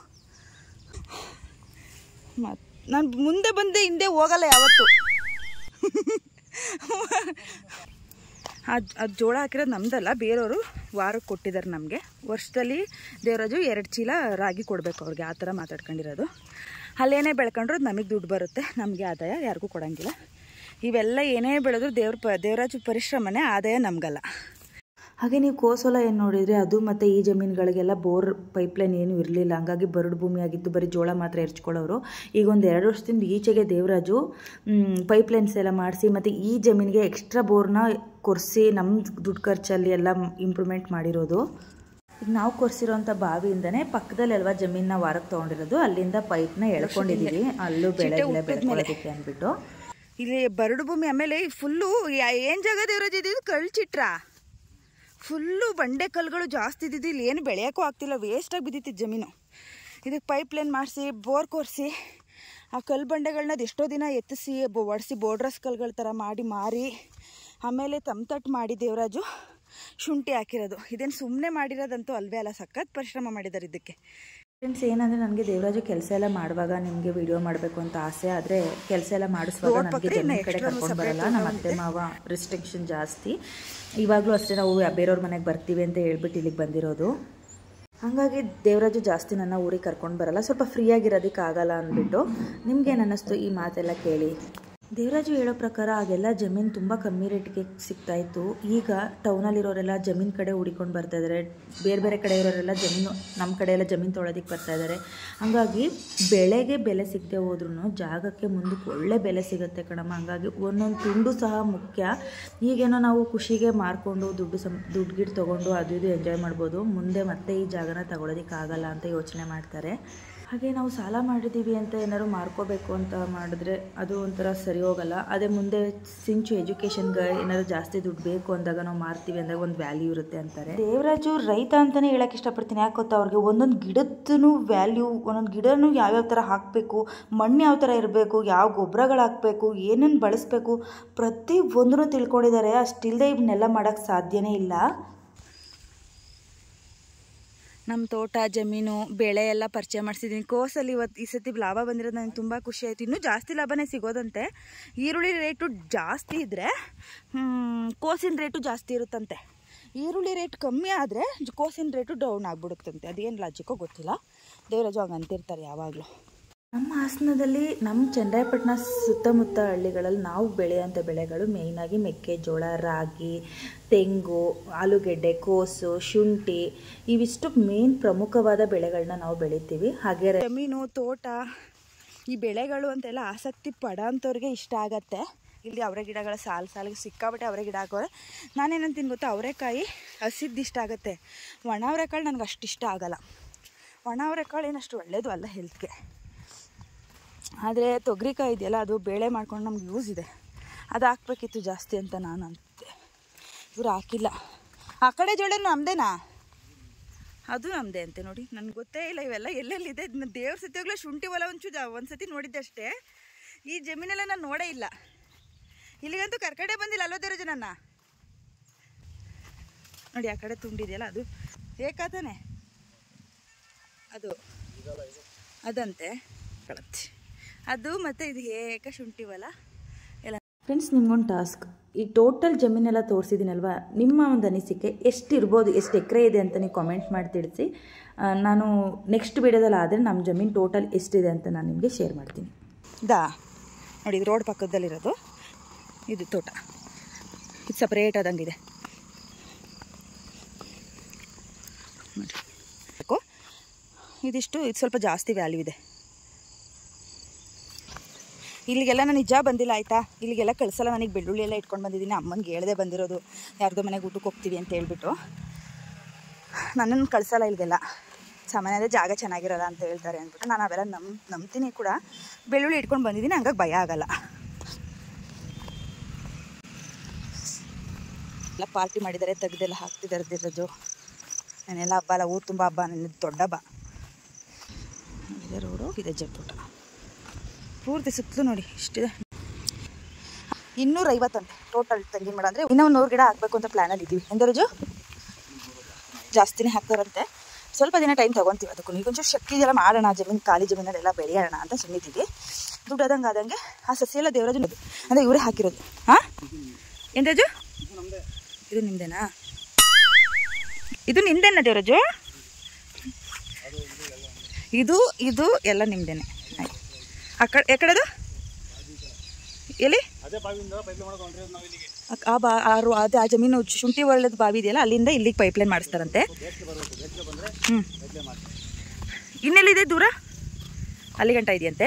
ಮತ್ತು ನಾನು ಮುಂದೆ ಬಂದೆ ಹಿಂದೆ ಹೋಗಲ್ಲ ಯಾವತ್ತು ಅದು ಅದು ಜೋಳ ಹಾಕಿರೋದು ನಮ್ದಲ್ಲ ಬೇರೆಯವರು ವಾರಕ್ಕೆ ಕೊಟ್ಟಿದ್ದಾರೆ ನಮಗೆ ವರ್ಷದಲ್ಲಿ ದೇವರಾಜು ಎರಡು ಚೀಲ ರಾಗಿ ಕೊಡಬೇಕು ಅವ್ರಿಗೆ ಆ ಥರ ಮಾತಾಡ್ಕೊಂಡಿರೋದು ಅಲ್ಲೇನೇ ಬೆಳ್ಕೊಂಡ್ರು ನಮಗೆ ದುಡ್ಡು ಬರುತ್ತೆ ನಮಗೆ ಆದಾಯ ಯಾರಿಗೂ ಕೊಡೋಂಗಿಲ್ಲ ಇವೆಲ್ಲ ಏನೇ ಬೆಳೆದ್ರು ದೇವ್ರ ಪ ದೇವರಾಜು ಪರಿಶ್ರಮನೇ ಆದಾಯ ನಮಗಲ್ಲ ಹಾಗೆ ನೀವು ಕೋಸೋಲ ಏನು ನೋಡಿದರೆ ಅದು ಮತ್ತು ಈ ಜಮೀನುಗಳಿಗೆಲ್ಲ ಬೋರ್ ಪೈಪ್ಲೈನ್ ಏನೂ ಇರಲಿಲ್ಲ ಹಂಗಾಗಿ ಬರಡು ಭೂಮಿ ಆಗಿತ್ತು ಬರೀ ಜೋಳ ಮಾತ್ರ ಎರ್ಚ್ಕೊಳ್ಳೋರು ಈಗ ಒಂದು ಎರಡು ವರ್ಷದಿಂದ ಈಚೆಗೆ ದೇವರಾಜು ಪೈಪ್ಲೈನ್ಸ್ ಎಲ್ಲ ಮಾಡಿಸಿ ಮತ್ತು ಈ ಜಮೀನಿಗೆ ಎಕ್ಸ್ಟ್ರಾ ಬೋರ್ನ ಕೊರೆಸಿ ನಮ್ಮ ದುಡ್ಡು ಖರ್ಚಲ್ಲಿ ಎಲ್ಲ ಇಂಪ್ರೂವ್ಮೆಂಟ್ ಮಾಡಿರೋದು ಈಗ ನಾವು ಕೊರ್ಸಿರೋಂಥ ಬಾವಿಯಿಂದನೇ ಪಕ್ಕದಲ್ಲಿ ಅಲ್ವಾ ಜಮೀನ ವಾರಕ್ಕೆ ತೊಗೊಂಡಿರೋದು ಅಲ್ಲಿಂದ ಪೈಪ್ನ ಎಳ್ಕೊಂಡಿದ್ದೀವಿ ಅಲ್ಲೂ ಬೆಳೆ ಗಿಳೆ ಬೆಳ್ಕೊಳ್ಳೋದಕ್ಕೆ ಅಂದ್ಬಿಟ್ಟು ಇಲ್ಲಿ ಬರಡು ಭೂಮಿ ಆಮೇಲೆ ಫುಲ್ಲು ಏನು ಜಾಗ ದೇವರಾಜ್ ಇದ್ದಿದ್ದು ಕಳ್ಚಿಟ್ರ ಫುಲ್ಲು ಬಂಡೆ ಕಲ್ಲುಗಳು ಜಾಸ್ತಿ ಇದ್ದಿದ್ದು ಇಲ್ಲಿ ಏನು ಬೆಳೆಯೋಕ್ಕೂ ಆಗ್ತಿಲ್ಲ ವೇಸ್ಟಾಗಿ ಬಿದ್ದಿತ್ತು ಜಮೀನು ಇದಕ್ಕೆ ಪೈಪ್ ಲೈನ್ ಮಾಡಿಸಿ ಬೋರ್ ಕೊರೆಸಿ ಆ ಕಲ್ಲು ಬಂಡೆಗಳನ್ನ ಅದು ಎಷ್ಟೋ ದಿನ ಎತ್ತಿಸಿ ಒಡಿಸಿ ಬೋರ್ಡ್ರಸ್ ಕಲ್ಗಳ ಥರ ಮಾಡಿ ಮಾರಿ ಆಮೇಲೆ ತಮ್ತಟ್ಟು ಮಾಡಿ ದೇವರಾಜು ಶುಂಠಿ ಹಾಕಿರೋದು ಇದೇನು ಸುಮ್ಮನೆ ಮಾಡಿರೋದಂತೂ ಅಲ್ವೇ ಅಲ್ಲ ಸಖತ್ ಪರಿಶ್ರಮ ಮಾಡಿದ್ದಾರೆ ಇದಕ್ಕೆ ಫ್ರೆಂಡ್ಸ್ ಏನಂದರೆ ನನಗೆ ದೇವರಾಜು ಕೆಲಸ ಎಲ್ಲ ಮಾಡುವಾಗ ನಿಮಗೆ ವಿಡಿಯೋ ಮಾಡಬೇಕು ಅಂತ ಆಸೆ ಆದರೆ ಕೆಲಸ ಎಲ್ಲ ಮಾಡಿಸುವಾಗ Road ನನಗೆ ಪಕ್ಕ ಜಮೀನ್ ಇನ್ನು ಕಡೆ extra ಕರ್ಕೊಂಡು separate ಬರಲ್ಲ ನಮ್ಮ ಅತ್ತೆ ಮಾವ ರಿಸ್ಟ್ರಿಕ್ಷನ್ ಜಾಸ್ತಿ ಇವಾಗಲೂ ಅಷ್ಟೇ ನಾವು ಬೇರೆಯವ್ರ ಮನೆಗೆ ಬರ್ತೀವಿ ಅಂತ ಹೇಳ್ಬಿಟ್ಟು ಇಲ್ಲಿಗೆ ಬಂದಿರೋದು ಹಾಗಾಗಿ ದೇವರಾಜು ಜಾಸ್ತಿ ನನ್ನ ಊರಿಗೆ ಕರ್ಕೊಂಡು ಬರಲ್ಲ ಸ್ವಲ್ಪ ಫ್ರೀಯಾಗಿರೋದಕ್ಕೆ ಆಗಲ್ಲ ಅಂದ್ಬಿಟ್ಟು ನಿಮ್ಗೇನು ಅನ್ನಿಸ್ತು ಈ ಮಾತೆಲ್ಲ ಕೇಳಿ ದೇವರಾಜು ಹೇಳೋ ಪ್ರಕಾರ ಆಗೆಲ್ಲ ಜಮೀನು ತುಂಬ ಕಮ್ಮಿ ರೇಟ್ಗೆ ಸಿಗ್ತಾ ಇತ್ತು ಈಗ ಟೌನಲ್ಲಿರೋರೆಲ್ಲ ಜಮೀನು ಕಡೆ ಹುಡಿಕೊಂಡು ಬರ್ತಾ ಇದ್ದಾರೆ ಬೇರೆ ಬೇರೆ ಕಡೆ ಇರೋರೆಲ್ಲ ಜಮೀನು ನಮ್ಮ ಕಡೆ ಎಲ್ಲ ಜಮೀನು ತೊಗೊಳೋದಕ್ಕೆ ಬರ್ತಾ ಇದ್ದಾರೆ ಹಾಗಾಗಿ ಬೆಳೆಗೆ ಬೆಲೆ ಸಿಗದೆ ಹೋದ್ರೂ ಜಾಗಕ್ಕೆ ಮುಂದಕ್ಕೆ ಒಳ್ಳೆ ಬೆಲೆ ಸಿಗುತ್ತೆ ಕಣಮ್ಮ ಹಾಗಾಗಿ ಒಂದೊಂದು ತುಂಡು ಸಹ ಮುಖ್ಯ ಈಗೇನೋ ನಾವು ಖುಷಿಗೆ ಮಾರ್ಕೊಂಡು ದುಡ್ಡು ಸಂ ದುಡ್ಡು ಗಿಡ್ ತೊಗೊಂಡು ಅದು ಇದು ಎಂಜಾಯ್ ಮಾಡ್ಬೋದು ಮುಂದೆ ಮತ್ತೆ ಈ ಜಾಗನ ತಗೊಳೋದಕ್ಕೆ ಆಗಲ್ಲ ಅಂತ ಯೋಚನೆ ಮಾಡ್ತಾರೆ ಹಾಗೆ ನಾವು ಸಾಲ ಮಾಡಿದ್ದೀವಿ ಅಂತ ಏನಾದ್ರು ಮಾರ್ಕೋಬೇಕು ಅಂತ ಮಾಡಿದ್ರೆ ಅದು ಒಂಥರ ಸರಿ ಹೋಗಲ್ಲ ಅದೇ ಮುಂದೆ ಸಿಂಚು ಎಜುಕೇಷನ್ಗೆ ಏನಾದ್ರು ಜಾಸ್ತಿ ದುಡ್ಡು ಬೇಕು ಅಂದಾಗ ನಾವು ಮಾರ್ತೀವಿ ಅಂದಾಗ ಒಂದು ವ್ಯಾಲ್ಯೂ ಇರುತ್ತೆ ಅಂತಾರೆ ದೇವರಾಜು ರೈತ ಅಂತಲೇ ಹೇಳಕ್ಕೆ ಇಷ್ಟಪಡ್ತೀನಿ ಯಾಕೆ ಗೊತ್ತಾ ಅವ್ರಿಗೆ ಒಂದೊಂದು ಗಿಡದ್ದು ವ್ಯಾಲ್ಯೂ ಒಂದೊಂದು ಗಿಡನೂ ಯಾವ್ಯಾವ ಥರ ಹಾಕಬೇಕು ಮಣ್ಣು ಯಾವ ಥರ ಇರಬೇಕು ಯಾವ ಗೊಬ್ಬರಗಳು ಹಾಕಬೇಕು ಏನೇನು ಬಳಸಬೇಕು ಪ್ರತಿ ಒಂದೂ ತಿಳ್ಕೊಂಡಿದ್ದಾರೆ ಅಷ್ಟಿಲ್ಲದೆ ಇವನ್ನೆಲ್ಲ ಮಾಡೋಕ್ಕೆ ಸಾಧ್ಯನೇ ಇಲ್ಲ ನಮ್ಮ ತೋಟ ಜಮೀನು ಬೆಳೆ ಎಲ್ಲ ಪರಿಚಯ ಮಾಡಿಸಿದ್ದೀನಿ ಕೋಸಲ್ಲಿ ಇವತ್ತು ಈ ಸತಿ ಲಾಭ ಬಂದಿರೋದು ನನಗೆ ತುಂಬ ಖುಷಿ ಆಯಿತು ಇನ್ನೂ ಜಾಸ್ತಿ ಲಾಭನೇ ಸಿಗೋದಂತೆ ಈರುಳ್ಳಿ ರೇಟು ಜಾಸ್ತಿ ಇದ್ದರೆ ಕೋಸಿನ ರೇಟು ಜಾಸ್ತಿ ಇರುತ್ತಂತೆ ಈರುಳ್ಳಿ ರೇಟ್ ಕಮ್ಮಿ ಆದರೆ ಕೋಸಿನ ರೇಟು ಡೌನ್ ಆಗಿಬಿಡುತ್ತಂತೆ ಅದೇನು ಲಾಜಿಕೋ ಗೊತ್ತಿಲ್ಲ ದೇವರಾಜು ಹಂಗೆ ಅಂತಿರ್ತಾರೆ ಯಾವಾಗಲೂ ನಮ್ಮ ಹಾಸನದಲ್ಲಿ ನಮ್ಮ ಚನ್ನರಾಯಪಟ್ಟಣ ಸುತ್ತಮುತ್ತ ಹಳ್ಳಿಗಳಲ್ಲಿ ನಾವು ಬೆಳೆಯುವಂಥ ಬೆಳೆಗಳು ಮೇಯ್ನಾಗಿ ಮೆಕ್ಕೆಜೋಳ ರಾಗಿ ತೆಂಗು ಆಲೂಗೆಡ್ಡೆ ಕೋಸು ಶುಂಠಿ ಇವಿಷ್ಟು ಮೇನ್ ಪ್ರಮುಖವಾದ ಬೆಳೆಗಳನ್ನ ನಾವು ಬೆಳಿತೀವಿ ಹಾಗೆ ರ- ಜಮೀನು ತೋಟ ಈ ಬೆಳೆಗಳು ಅಂತೆಲ್ಲ ಆಸಕ್ತಿ ಪಡೋಂಥವ್ರಿಗೆ ಇಷ್ಟ ಆಗತ್ತೆ ಇಲ್ಲಿ ಅವರೆ ಗಿಡಗಳ ಸಾಲು ಸಾಲಿಗೆ ಸಿಕ್ಕಾಬಟ್ಟೆ ಅವರೆ ಗಿಡ ಹಾಕೋರೆ ನಾನೇನಂತೀನಿ ಗೊತ್ತಾ ಅವರೆಕಾಯಿ ಹಸಿದ್ದು ಇಷ್ಟ ಆಗುತ್ತೆ ಒಣ ಅವರೆಕಾಳು ನನಗೆ ಅಷ್ಟು ಇಷ್ಟ ಆಗಲ್ಲ ಒಣ ಅವರೆಕಾಳು ಏನಷ್ಟು ಒಳ್ಳೆಯದು ಅಲ್ಲ ಹೆಲ್ತ್ಗೆ ಆದರೆ ತೊಗರಿಕಾಯಿ ಇದೆಯಲ್ಲ ಅದು ಬೇಳೆ ಮಾಡ್ಕೊಂಡು ನಮ್ಗೆ ಯೂಸ್ ಇದೆ ಅದು ಹಾಕ್ಬೇಕಿತ್ತು ಜಾಸ್ತಿ ಅಂತ ನಾನು ಅಂತೆ ಇವ್ರು ಹಾಕಿಲ್ಲ ಆ ಕಡೆ ಜೋಳ ನಮ್ಮದೇನಾ ಅದು ನಮ್ಮದೇ ಅಂತೆ ನೋಡಿ ನನಗೆ ಗೊತ್ತೇ ಇಲ್ಲ ಇವೆಲ್ಲ ಎಲ್ಲೆಲ್ಲಿದೆ ಇದನ್ನ ದೇವ್ರ ಸತ್ಯಾಗ್ಲೂ ಶುಂಠಿ ಹೊಲ ಒಂಚೂರು ಒಂದು ಸತಿ ನೋಡಿದ್ದೆ ಅಷ್ಟೇ ಈ ಜಮೀನೆಲ್ಲ ನಾನು ನೋಡೇ ಇಲ್ಲ ಇಲ್ಲಿಗಂತೂ ಕರ್ಕಡೆ ಬಂದಿಲ್ಲ ಅಲ್ಲೋ ದೇವರಾಜ ನನ್ನ ನೋಡಿ ಆ ಕಡೆ ತುಂಬಿದೆಯಲ್ಲ ಅದು ಏಕಾತಾನೆ ಅದು ಅದಂತೆ ಕಳತ್ತಿ ಅದು ಮತ್ತು ಇದು ಏಕ ಶುಂಠಿ ಹೊಲ ಎಲ್ಲ ಫ್ರೆಂಡ್ಸ್ ನಿಮ್ಗೊಂದು ಟಾಸ್ಕ್ ಈ ಟೋಟಲ್ ಜಮೀನೆಲ್ಲ ತೋರಿಸಿದ್ದೀನಲ್ವಾ ನಿಮ್ಮ ಒಂದು ಅನಿಸಿಕೆ ಎಷ್ಟು ಇರ್ಬೋದು ಎಷ್ಟು ಎಕರೆ ಇದೆ ಅಂತ ನೀವು ಕಾಮೆಂಟ್ ಮಾಡಿ ತಿಳಿಸಿ ಆ, ನಾನು ನೆಕ್ಸ್ಟ್ ವಿಡಿಯೋದಲ್ಲಿ ಆದರೆ ನಮ್ಮ ಜಮೀನು ಟೋಟಲ್ ಎಷ್ಟಿದೆ ಅಂತ ನಾನು ನಿಮಗೆ ಶೇರ್ ಮಾಡ್ತೀನಿ ದಾ ನೋಡಿ ಇದು ರೋಡ್ ಪಕ್ಕದಲ್ಲಿರೋದು ಇದು ತೋಟ ಇದು ಸಪ್ರೇಟ್ ಆದಂಗಿದೆ ನೋಡಿ ಸಾಕು. ಇದಿಷ್ಟು ಇದು ಸ್ವಲ್ಪ ಜಾಸ್ತಿ ವ್ಯಾಲ್ಯೂ ಇದೆ ಇಲ್ಲಿಗೆಲ್ಲ ನಾನು ನಿಜ ಬಂದಿಲ್ಲ ಆಯಿತಾ ಇಲ್ಲಿಗೆಲ್ಲ ಕಳಿಸಲ್ಲ ನನಗೆ ಬೆಳ್ಳುಳ್ಳಿ ಎಲ್ಲ ಇಟ್ಕೊಂಡು ಬಂದಿದ್ದೀನಿ ಅಮ್ಮನಿಗೆ ಹೇಳ್ದೆ ಬಂದಿರೋದು ಯಾರ್ದೋ ಮನೆಗೆ ಊಟಕ್ಕೆ ಹೋಗ್ತೀವಿ ಅಂತ ಹೇಳ್ಬಿಟ್ಟು ನನ್ನನ್ನು ಕಳಿಸಲ್ಲ ಇಲ್ಲಿಗೆಲ್ಲ ಸಾಮಾನ್ಯದ ಜಾಗ ಚೆನ್ನಾಗಿರಲ್ಲ ಅಂತ ಹೇಳ್ತಾರೆ ಅಂದ್ಬಿಟ್ಟು ನಾನು ಅವೆಲ್ಲ ನಮ್ ನಂಬ್ತೀನಿ ಕೂಡ ಬೆಳ್ಳುಳ್ಳಿ ಇಟ್ಕೊಂಡು ಬಂದಿದ್ದೀನಿ ಹಂಗಾಗಿ ಭಯ ಆಗಲ್ಲ ಎಲ್ಲ ಪಾರ್ಟಿ ಮಾಡಿದ್ದಾರೆ ತೆಗ್ದೆಲ್ಲ ಹಾಕ್ತಿದ್ದಾರೆ ದಿರಜು ನಾನೆಲ್ಲ ಹಬ್ಬ ಅಲ್ಲ ಊರು ತುಂಬ ಹಬ್ಬ ನನ್ನ ದೊಡ್ಡ ಹಬ್ಬ ಇದೆ ರೋಡು ಇದೆ ಜಟ್ಟೂಟ ಪೂರ್ತಿ ಸುತ್ತಲೂ ನೋಡಿ ಇಷ್ಟಿದೆ ಇನ್ನೂರ ಐವತ್ತಂತೆ ಟೋಟಲ್ ತೆಂಗಿನ ಮರ ಅಂದರೆ ಇನ್ನೂ ಒಂದು ನೂರು ಗಿಡ ಹಾಕಬೇಕು ಅಂತ ಪ್ಲ್ಯಾನಲ್ಲಿ ಇದ್ದೀವಿ ಎಂದರಜು ಜಾಸ್ತಿನೇ ಹಾಕ್ತಾರಂತೆ ಸ್ವಲ್ಪ ದಿನ ಟೈಮ್ ತೊಗೊತೀವಿ ಅದಕ್ಕೂ ಈಗ ಒಂಚೂರು ಶಕ್ತಿ ಇದೆಲ್ಲ ಮಾಡೋಣ ಜಮೀನು ಖಾಲಿ ಜಮೀನಲ್ಲೆಲ್ಲ ಬೆಳೆಯೋಣ ಅಂತ ಸುಮ್ಮನಿದ್ದೀವಿ ದುಡ್ಡು ಆದಂಗೆ ಆದಂಗೆ ಆ ಸಸಿ ಎಲ್ಲ ದೇವರಾಜು ಅಂದರೆ ಇವರೇ ಹಾಕಿರೋದು ಹಾಂ ಏನು ರಾಜು ಇದು ನಿಮ್ದೇನಾ ಇದು ನಿಮ್ದೇನಾ ದೇವರಾಜು ಇದು ಇದು ಎಲ್ಲ ನಿಮ್ದೇನೆ ಆಯ್ತು ಆ ಕಡೆ ಆ ಕಡೆದು ಎಲ್ಲಿ ಅದೇ ಬಾವಿಯಿಂದ ಪೈಪ್ ಮಾಡೋದು ಹೊಂಟಿರೋದು ನಾವು ಇಲ್ಲಿಗೆ ಆ- ಆ ಬಾ ಆ ರೋ- ಅದು ಆ ಜಮೀನು ಶುಂಠಿ ಒಳ್ಳೆದು ಬಾವಿ ಇದೆಯಲ್ಲ ಅಲ್ಲಿಂದ ಇಲ್ಲಿಗೆ ಪೈಪ್ಲೈನ್ ಮಾಡಿಸ್ತಾರಂತೆ ಹ್ಞೂ ಇನ್ನೆಲ್ಲಿದೆ ದೂರ ಅಲ್ಲಿ ಗಂಟ ಇದೆಯಂತೆ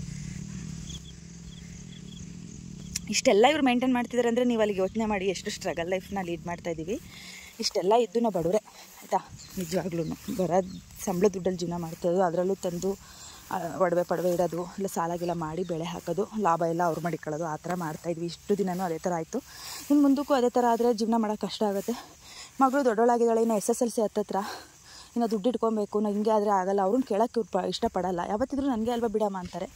ಇಷ್ಟೆಲ್ಲ ಇವ್ರು ಮೇಂಟೈನ್ ಮಾಡ್ತಿದ್ದಾರೆ ಅಂದರೆ ನೀವು ಅಲ್ಲಿಗೆ ಯೋಚನೆ ಮಾಡಿ ಎಷ್ಟು ಸ್ಟ್ರಗಲ್ ಲೈಫ್ನ ಲೀಡ್ ಮಾಡ್ತಾ ಇದ್ದೀವಿ ಇಷ್ಟೆಲ್ಲ ಇದ್ದು ನಾವು ಬಡವರೆ ಆಯಿತಾ ನಿಜವಾಗ್ಲೂ ಬರೋ ಸಂಬಳ ದುಡ್ಡಲ್ಲಿ ಜೀವನ ಮಾಡ್ತಾಯಿದ್ದು ಅದರಲ್ಲೂ ತಂದು ಆ, ಒಡವೆ ಪಡವೆ ಇಡೋದು ಇಲ್ಲ ಸಾಲಾಗೆಲ್ಲ ಮಾಡಿ ಬೆಳೆ ಹಾಕೋದು ಲಾಭ ಎಲ್ಲ ಅವ್ರು ಮಾಡಿಕೊಳ್ಳೋದು ಆ ಥರ ಮಾಡ್ತಾಯಿದ್ವಿ ಇಷ್ಟು ದಿನವೂ ಅದೇ ಥರ ಆಯಿತು ಇನ್ನು ಮುಂದಕ್ಕೂ ಅದೇ ಥರ ಆದರೆ ಜೀವನ ಮಾಡೋಕೆ ಕಷ್ಟ ಆಗುತ್ತೆ ಮಗಳು ದೊಡ್ಡವಳಾಗಿದ್ದಾಳೆ ಇನ್ನು ಎಸ್ ಎಸ್ ಎಲ್ ಸಿ ಹತ್ತತ್ರ ಇನ್ನು ದುಡ್ಡು ಇಟ್ಕೊಬೇಕು ನಾವು ಹಿಂಗೆ ಆದರೆ ಆಗಲ್ಲ ಅವ್ರನ್ನ ಕೇಳೋಕ್ಕೆ ಇವ್ರು ಪ ಇಷ್ಟಪಡಲ್ಲ ಯಾವತ್ತಿದ್ರೂ ನನಗೆ ಅಲ್ವಾ ಬಿಡಮ್ಮ ಅಂತಾರೆ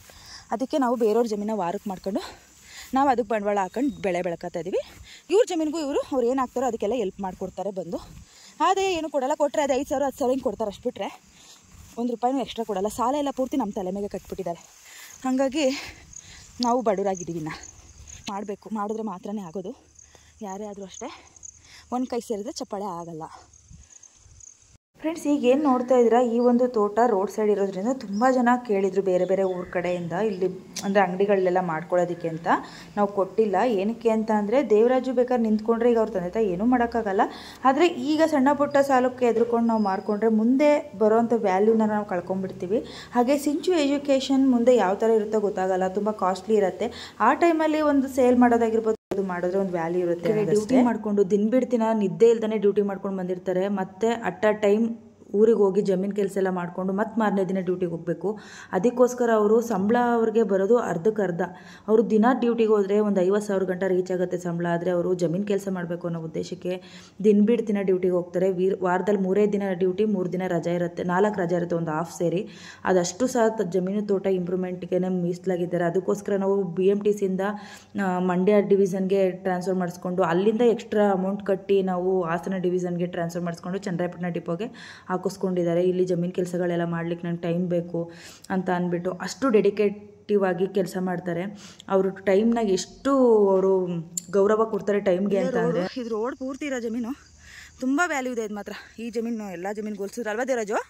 ಅದಕ್ಕೆ ನಾವು ಬೇರೆಯವ್ರ ಜಮೀನ ವಾರಕ್ಕೆ ಮಾಡ್ಕೊಂಡು ನಾವು ಅದಕ್ಕೆ ಬಂಡವಾಳ ಹಾಕೊಂಡು ಬೆಳೆ ಬೆಳ್ಕೊತಾ ಇದ್ದೀವಿ ಇವ್ರ ಜಮೀನಿಗೂ ಇವರು ಅವ್ರು ಏನು ಹಾಕ್ತಾರೋ ಅದಕ್ಕೆಲ್ಲ ಎಲ್ಪ್ ಮಾಡಿಕೊಡ್ತಾರೆ ಬಂದು ಅದೇ ಏನು ಕೊಡಲ್ಲ ಕೊಟ್ಟರೆ ಅದು ಐದು ಸಾವಿರ ಹತ್ತು ಸಾವಿರ ಹಿಂಗೆ ಕೊಡ್ತಾರೆ ಅಷ್ಟು ಬಿಟ್ಟರೆ ಒಂದು ರೂಪಾಯಿನೂ ಎಕ್ಸ್ಟ್ರಾ ಕೊಡಲ್ಲ ಸಾಲ ಎಲ್ಲ ಪೂರ್ತಿ ನಮ್ಮ ತಲೆ ಮೇಲೆ ಕಟ್ಬಿಟ್ಟಿದ್ದಾರೆ ಹಾಗಾಗಿ ನಾವು ಬಡವರಾಗಿದ್ದೀವಿ ಇನ್ನು ಮಾಡಬೇಕು ಮಾಡಿದ್ರೆ ಮಾತ್ರನೇ ಆಗೋದು ಯಾರೇ ಆದರೂ ಅಷ್ಟೇ ಒಂದು ಕೈ ಸೇರಿದ್ರೆ ಚಪ್ಪಾಳೆ ಆಗಲ್ಲ ಫ್ರೆಂಡ್ಸ್ ಈಗ ಏನು ನೋಡ್ತಾ ಇದ್ದೀರಾ ಈ ಒಂದು ತೋಟ ರೋಡ್ ಸೈಡ್ ಇರೋದ್ರಿಂದ ತುಂಬ ಜನ ಕೇಳಿದರು ಬೇರೆ ಬೇರೆ ಊರ ಕಡೆಯಿಂದ ಇಲ್ಲಿ ಅಂದರೆ ಅಂಗಡಿಗಳನ್ನೆಲ್ಲ ಮಾಡ್ಕೊಳ್ಳೋದಕ್ಕೆ ಅಂತ ನಾವು ಕೊಟ್ಟಿಲ್ಲ ಏನಕ್ಕೆ ಅಂತ ಅಂದರೆ ದೇವರಾಜು ಬೇಕಾದ್ರೆ ನಿಂತ್ಕೊಂಡ್ರೆ ಈಗ ಅವ್ರ ತಂದೆ ತಾಯಿ ಏನೂ ಮಾಡೋಕ್ಕಾಗಲ್ಲ ಆದರೆ ಈಗ ಸಣ್ಣ ಪುಟ್ಟ ಸಾಲಕ್ಕೆ ಎದ್ರುಕೊಂಡು ನಾವು ಮಾರ್ಕೊಂಡ್ರೆ ಮುಂದೆ ಬರೋವಂಥ ವ್ಯಾಲ್ಯೂನ ನಾವು ಕಳ್ಕೊಂಡ್ಬಿಡ್ತೀವಿ ಹಾಗೆ ಸಿಂಚು ಎಜುಕೇಷನ್ ಮುಂದೆ ಯಾವ ಥರ ಇರುತ್ತೋ ಗೊತ್ತಾಗಲ್ಲ ತುಂಬ ಕಾಸ್ಟ್ಲಿ ಇರುತ್ತೆ ಆ ಟೈಮಲ್ಲಿ ಒಂದು ಸೇಲ್ ಮಾಡೋದಾಗಿರ್ಬೋದು ಅದು ಮಾಡಿದ್ರೆ ಒಂದು ವ್ಯಾಲ್ಯೂ ಇರುತ್ತೆ ಡ್ಯೂಟಿ ಮಾಡಿಕೊಂಡು ದಿನ ಬಿಡ್ತಿನ ನಿದ್ದೆ ಇಲ್ದೇ ಡ್ಯೂಟಿ ಮಾಡ್ಕೊಂಡು ಬಂದಿರ್ತಾರೆ ಮತ್ತೆ ಅಟ್ ಅ ಟೈಮ್ ಊರಿಗೆ ಹೋಗಿ ಜಮೀನು ಕೆಲಸ ಎಲ್ಲ ಮಾಡಿಕೊಂಡು ಮತ್ತೆ ಮಾರನೇ ದಿನ ಡ್ಯೂಟಿಗೆ ಹೋಗಬೇಕು ಅದಕ್ಕೋಸ್ಕರ ಅವರು ಸಂಬಳ ಅವ್ರಿಗೆ ಬರೋದು ಅರ್ಧಕ್ಕೆ ಅರ್ಧ ಅವರು ದಿನ ಡ್ಯೂಟಿಗೆ ಹೋದರೆ ಒಂದು ಐವತ್ತು ಸಾವಿರ ಗಂಟೆ ರೀಚ್ ಆಗುತ್ತೆ ಸಂಬಳ ಆದರೆ ಅವರು ಜಮೀನು ಕೆಲಸ ಮಾಡಬೇಕು ಅನ್ನೋ ಉದ್ದೇಶಕ್ಕೆ ದಿನ ಬಿಡ್ ದಿನ ಡ್ಯೂಟಿಗೆ ಹೋಗ್ತಾರೆ ವೀರ್ ವಾರದಲ್ಲಿ ಮೂರೇ ದಿನ ಡ್ಯೂಟಿ ಮೂರು ದಿನ ರಜೆ ಇರುತ್ತೆ ನಾಲ್ಕು ರಜೆ ಇರುತ್ತೆ ಒಂದು ಹಾಫ್ ಸೇರಿ ಅದಷ್ಟು ಸಹ ತ- ಜಮೀನು ತೋಟ ಇಂಪ್ರೂವ್ಮೆಂಟ್ಗೆ ಮೀಸಲಾಗಿದ್ದಾರೆ ಅದಕ್ಕೋಸ್ಕರ ನಾವು ಬಿ ಎಮ್ ಟಿ ಸಿಯಿಂದ ಮಂಡ್ಯ ಡಿವಿಷನ್ಗೆ ಟ್ರಾನ್ಸ್ಫರ್ ಮಾಡಿಸ್ಕೊಂಡು ಅಲ್ಲಿಂದ ಎಕ್ಸ್ಟ್ರಾ ಅಮೌಂಟ್ ಕಟ್ಟಿ ನಾವು ಹಾಸನ ಡಿವಿಷನ್ಗೆ ಟ್ರಾನ್ಸ್ಫರ್ ಮಾಡಿಸ್ಕೊಂಡು ಚನ್ನರಾಯಪಟ್ಟಣ ಡಿಪೋಗೆ ಹಾಕಿಸ್ಕೊಂಡಿದ್ದಾರೆ ಇಲ್ಲಿ ಜಮೀನು ಕೆಲಸಗಳೆಲ್ಲ ಮಾಡ್ಲಿಕ್ಕೆ ನಂಗೆ ಟೈಮ್ ಬೇಕು ಅಂತ ಅಂದ್ಬಿಟ್ಟು ಅಷ್ಟು ಡೆಡಿಕೇಟಿವ್ ಆಗಿ ಕೆಲಸ ಮಾಡ್ತಾರೆ ಅವರು ಟೈಮ್ನಾಗ ಎಷ್ಟು ಅವರು ಗೌರವ ಕೊಡ್ತಾರೆ ಟೈಮ್ಗೆ ಅಂತ ಅಂದರೆ ಇದು ರೋಡ್ ಪೂರ್ತಿ ಇರೋ ಜಮೀನು ತುಂಬ ವ್ಯಾಲ್ಯೂ ಇದೆ ಇದು ಮಾತ್ರ ಈ ಜಮೀನು ಎಲ್ಲ ಜಮೀನು ಹೋಲ್ಸಿದ್ರೆ ಅಲ್ವಾ ದೇವರಾಜು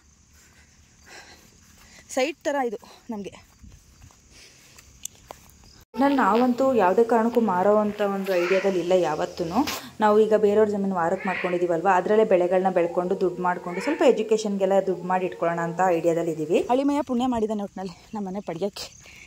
ಸೈಟ್ ಥರ ಇದು ನಮಗೆ ನಾನು ನಾವಂತೂ ಯಾವುದೇ ಕಾರಣಕ್ಕೂ ಮಾರೋವಂಥ ಒಂದು ಐಡಿಯಾದಲ್ಲಿ ಇಲ್ಲ ಯಾವತ್ತೂ ನಾವು ಈಗ ಬೇರೆಯವ್ರ ಜಮೀನು ವಾರಕ್ಕೆ ಮಾಡ್ಕೊಂಡಿದ್ದೀವಲ್ವ ಅದರಲ್ಲೇ ಬೆಳೆಗಳನ್ನ ಬೆಳ್ಕೊಂಡು ದುಡ್ಡು ಮಾಡಿಕೊಂಡು ಸ್ವಲ್ಪ ಎಜುಕೇಷನ್ಗೆಲ್ಲ ದುಡ್ಡು ಮಾಡಿ ಇಟ್ಕೊಳ್ಳೋಣ ಅಂತ ಐಡಿಯಾದಲ್ಲಿ ಇದ್ದೀವಿ ಅಳಿಮಯ ಪುಣ್ಯ ಮಾಡಿದ್ದಾನೆ ಒಟ್ಟಿನಲ್ಲಿ ನಮ್ಮ ಮನೆ ಪಡೆಯೋಕ್ಕೆ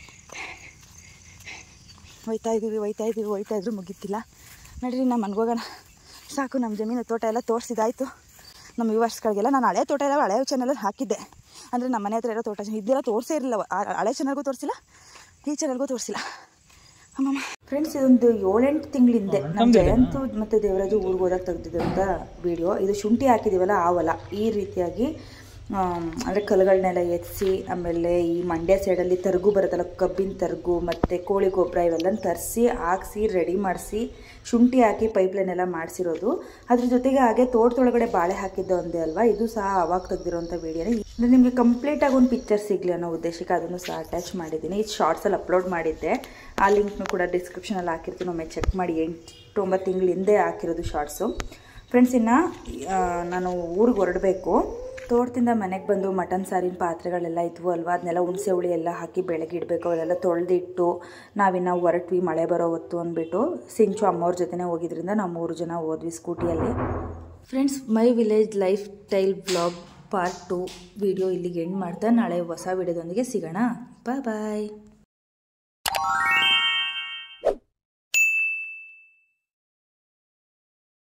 ಹೋಯ್ತಾ ಇದ್ದೀವಿ ಹೋಯ್ತಾ ಇದ್ದೀವಿ ಹೋಯ್ತಾ ಇದ್ರು ಮುಗೀತಿಲ್ಲ ನಡ್ರಿ ನಮ್ಮ ಮನ್ಗೋಗೋಣ ಸಾಕು ನಮ್ಮ ಜಮೀನು ತೋಟ ಎಲ್ಲ ತೋರಿಸಿದಾಯ್ತು ನಮ್ಮ ವ್ಯೂವರ್ಸ್ಗಳಿಗೆಲ್ಲ ನಾನು ಹಳೆ ತೋಟ ಎಲ್ಲ ಹಳೆ ಚಾನಲಲ್ಲಿ ಹಾಕಿದ್ದೆ ಅಂದರೆ ನಮ್ಮ ಮನೆ ಹತ್ರ ಇರೋ ತೋಟ ಇದೆಲ್ಲ ತೋರಿಸೇ ಇರಲಿಲ್ಲ ಆ- ಹಳೆ ಚಾನಲ್ಗೂ ತೋರಿಸಿಲ್ಲ ಈ ಚಾನಲ್ಗೂ ತೋರಿಸಿಲ್ಲ ಅಮ್ಮಮ್ಮ ಫ್ರೆಂಡ್ಸ್ ಇದೊಂದು ಏಳೆಂಟು ತಿಂಗಳಿಂದೆ ನಮ್ಮ ಜಯಂತು ಮತ್ತು ದೇವರಾಜು ಊರಿಗೆ ಹೋದಾಗ ತೆಗೆದಿದ್ದಂಥ ವಿಡಿಯೋ ಇದು ಶುಂಠಿ ಹಾಕಿದ್ದೀವಲ್ಲ ಆ ಹೊಲ ಈ ರೀತಿಯಾಗಿ ಅಂದರೆ ಕಲ್ಲುಗಳನ್ನೆಲ್ಲ ಎತ್ಸಿ ಆಮೇಲೆ ಈ ಮಂಡ್ಯ ಸೈಡಲ್ಲಿ ತರ್ಗು ಬರುತ್ತಲ್ಲ ಕಬ್ಬಿನ ತರ್ಗು ಮತ್ತು ಕೋಳಿ ಗೊಬ್ಬರ ಇವೆಲ್ಲ ತರಿಸಿ ಹಾಕ್ಸಿ ರೆಡಿ ಮಾಡಿಸಿ ಶುಂಠಿ ಹಾಕಿ ಪೈಪ್ಲೈನ್ ಎಲ್ಲ ಮಾಡಿಸಿರೋದು ಅದ್ರ ಜೊತೆಗೆ ಹಾಗೆ ತೋಟದೊಳಗಡೆ ಬಾಳೆ ಹಾಕಿದ್ದು ಒಂದೇ ಅಲ್ವಾ ಇದು ಸಹ ಅವಾಗ ತೆಗ್ದಿರೋಂಥ ವೀಡಿಯೋನೇ ಅಂದರೆ ನಿಮಗೆ ಕಂಪ್ಲೀಟಾಗಿ ಒಂದು ಪಿಕ್ಚರ್ ಸಿಗಲಿ ಅನ್ನೋ ಉದ್ದೇಶಕ್ಕೆ ಅದನ್ನು ಸಹ ಅಟ್ಯಾಚ್ ಮಾಡಿದ್ದೀನಿ ಇದು ಶಾರ್ಟ್ಸಲ್ಲಿ ಅಪ್ಲೋಡ್ ಮಾಡಿದ್ದೆ ಆ ಲಿಂಕ್ನು ಕೂಡ ಡಿಸ್ಕ್ರಿಪ್ಷನಲ್ಲಿ ಹಾಕಿರ್ತೀನಿ ಒಮ್ಮೆ ಚೆಕ್ ಮಾಡಿ ಎಂಟು ಒಂಬತ್ತು ತಿಂಗಳ ಹಿಂದೆ ಹಾಕಿರೋದು ಶಾರ್ಟ್ಸು ಫ್ರೆಂಡ್ಸ್ ಇನ್ನು ಆ, ನಾನು ಊರಿಗೆ ಹೊರಡಬೇಕು ತೋಟದಿಂದ ಮನೆಗೆ ಬಂದು ಮಟನ್ ಸಾರಿನ ಪಾತ್ರೆಗಳೆಲ್ಲ ಇದ್ವು ಅಲ್ವಾ ಅದನ್ನೆಲ್ಲ ಹುಣಸೆ ಹುಳಿ ಎಲ್ಲ ಹಾಕಿ ಬೆಳಗ್ಗೆ ಇಡಬೇಕು ಅವೆಲ್ಲ ತೊಳೆದಿಟ್ಟು ನಾವಿನ್ನು ಹೊರಟ್ವಿ ಮಳೆ ಬರೋ ಹೊತ್ತು ಅಂದ್ಬಿಟ್ಟು ಸಿಂಚು ಅಮ್ಮವ್ರ ಜೊತೆನೇ ಹೋಗಿದ್ರಿಂದ ನಾವು ಮೂರು ಜನ ಹೋದ್ವಿ ಸ್ಕೂಟಿಯಲ್ಲಿ friends my village life style blog part two video ಇಲ್ಲಿಗೆ ಎಂಡ್ ಮಾಡ್ತಾ ನಾಳೆ ಹೊಸ ವಿಡಿಯೋದೊಂದಿಗೆ ಸಿಗೋಣ ಬಾಯ್ ಬಾಯ್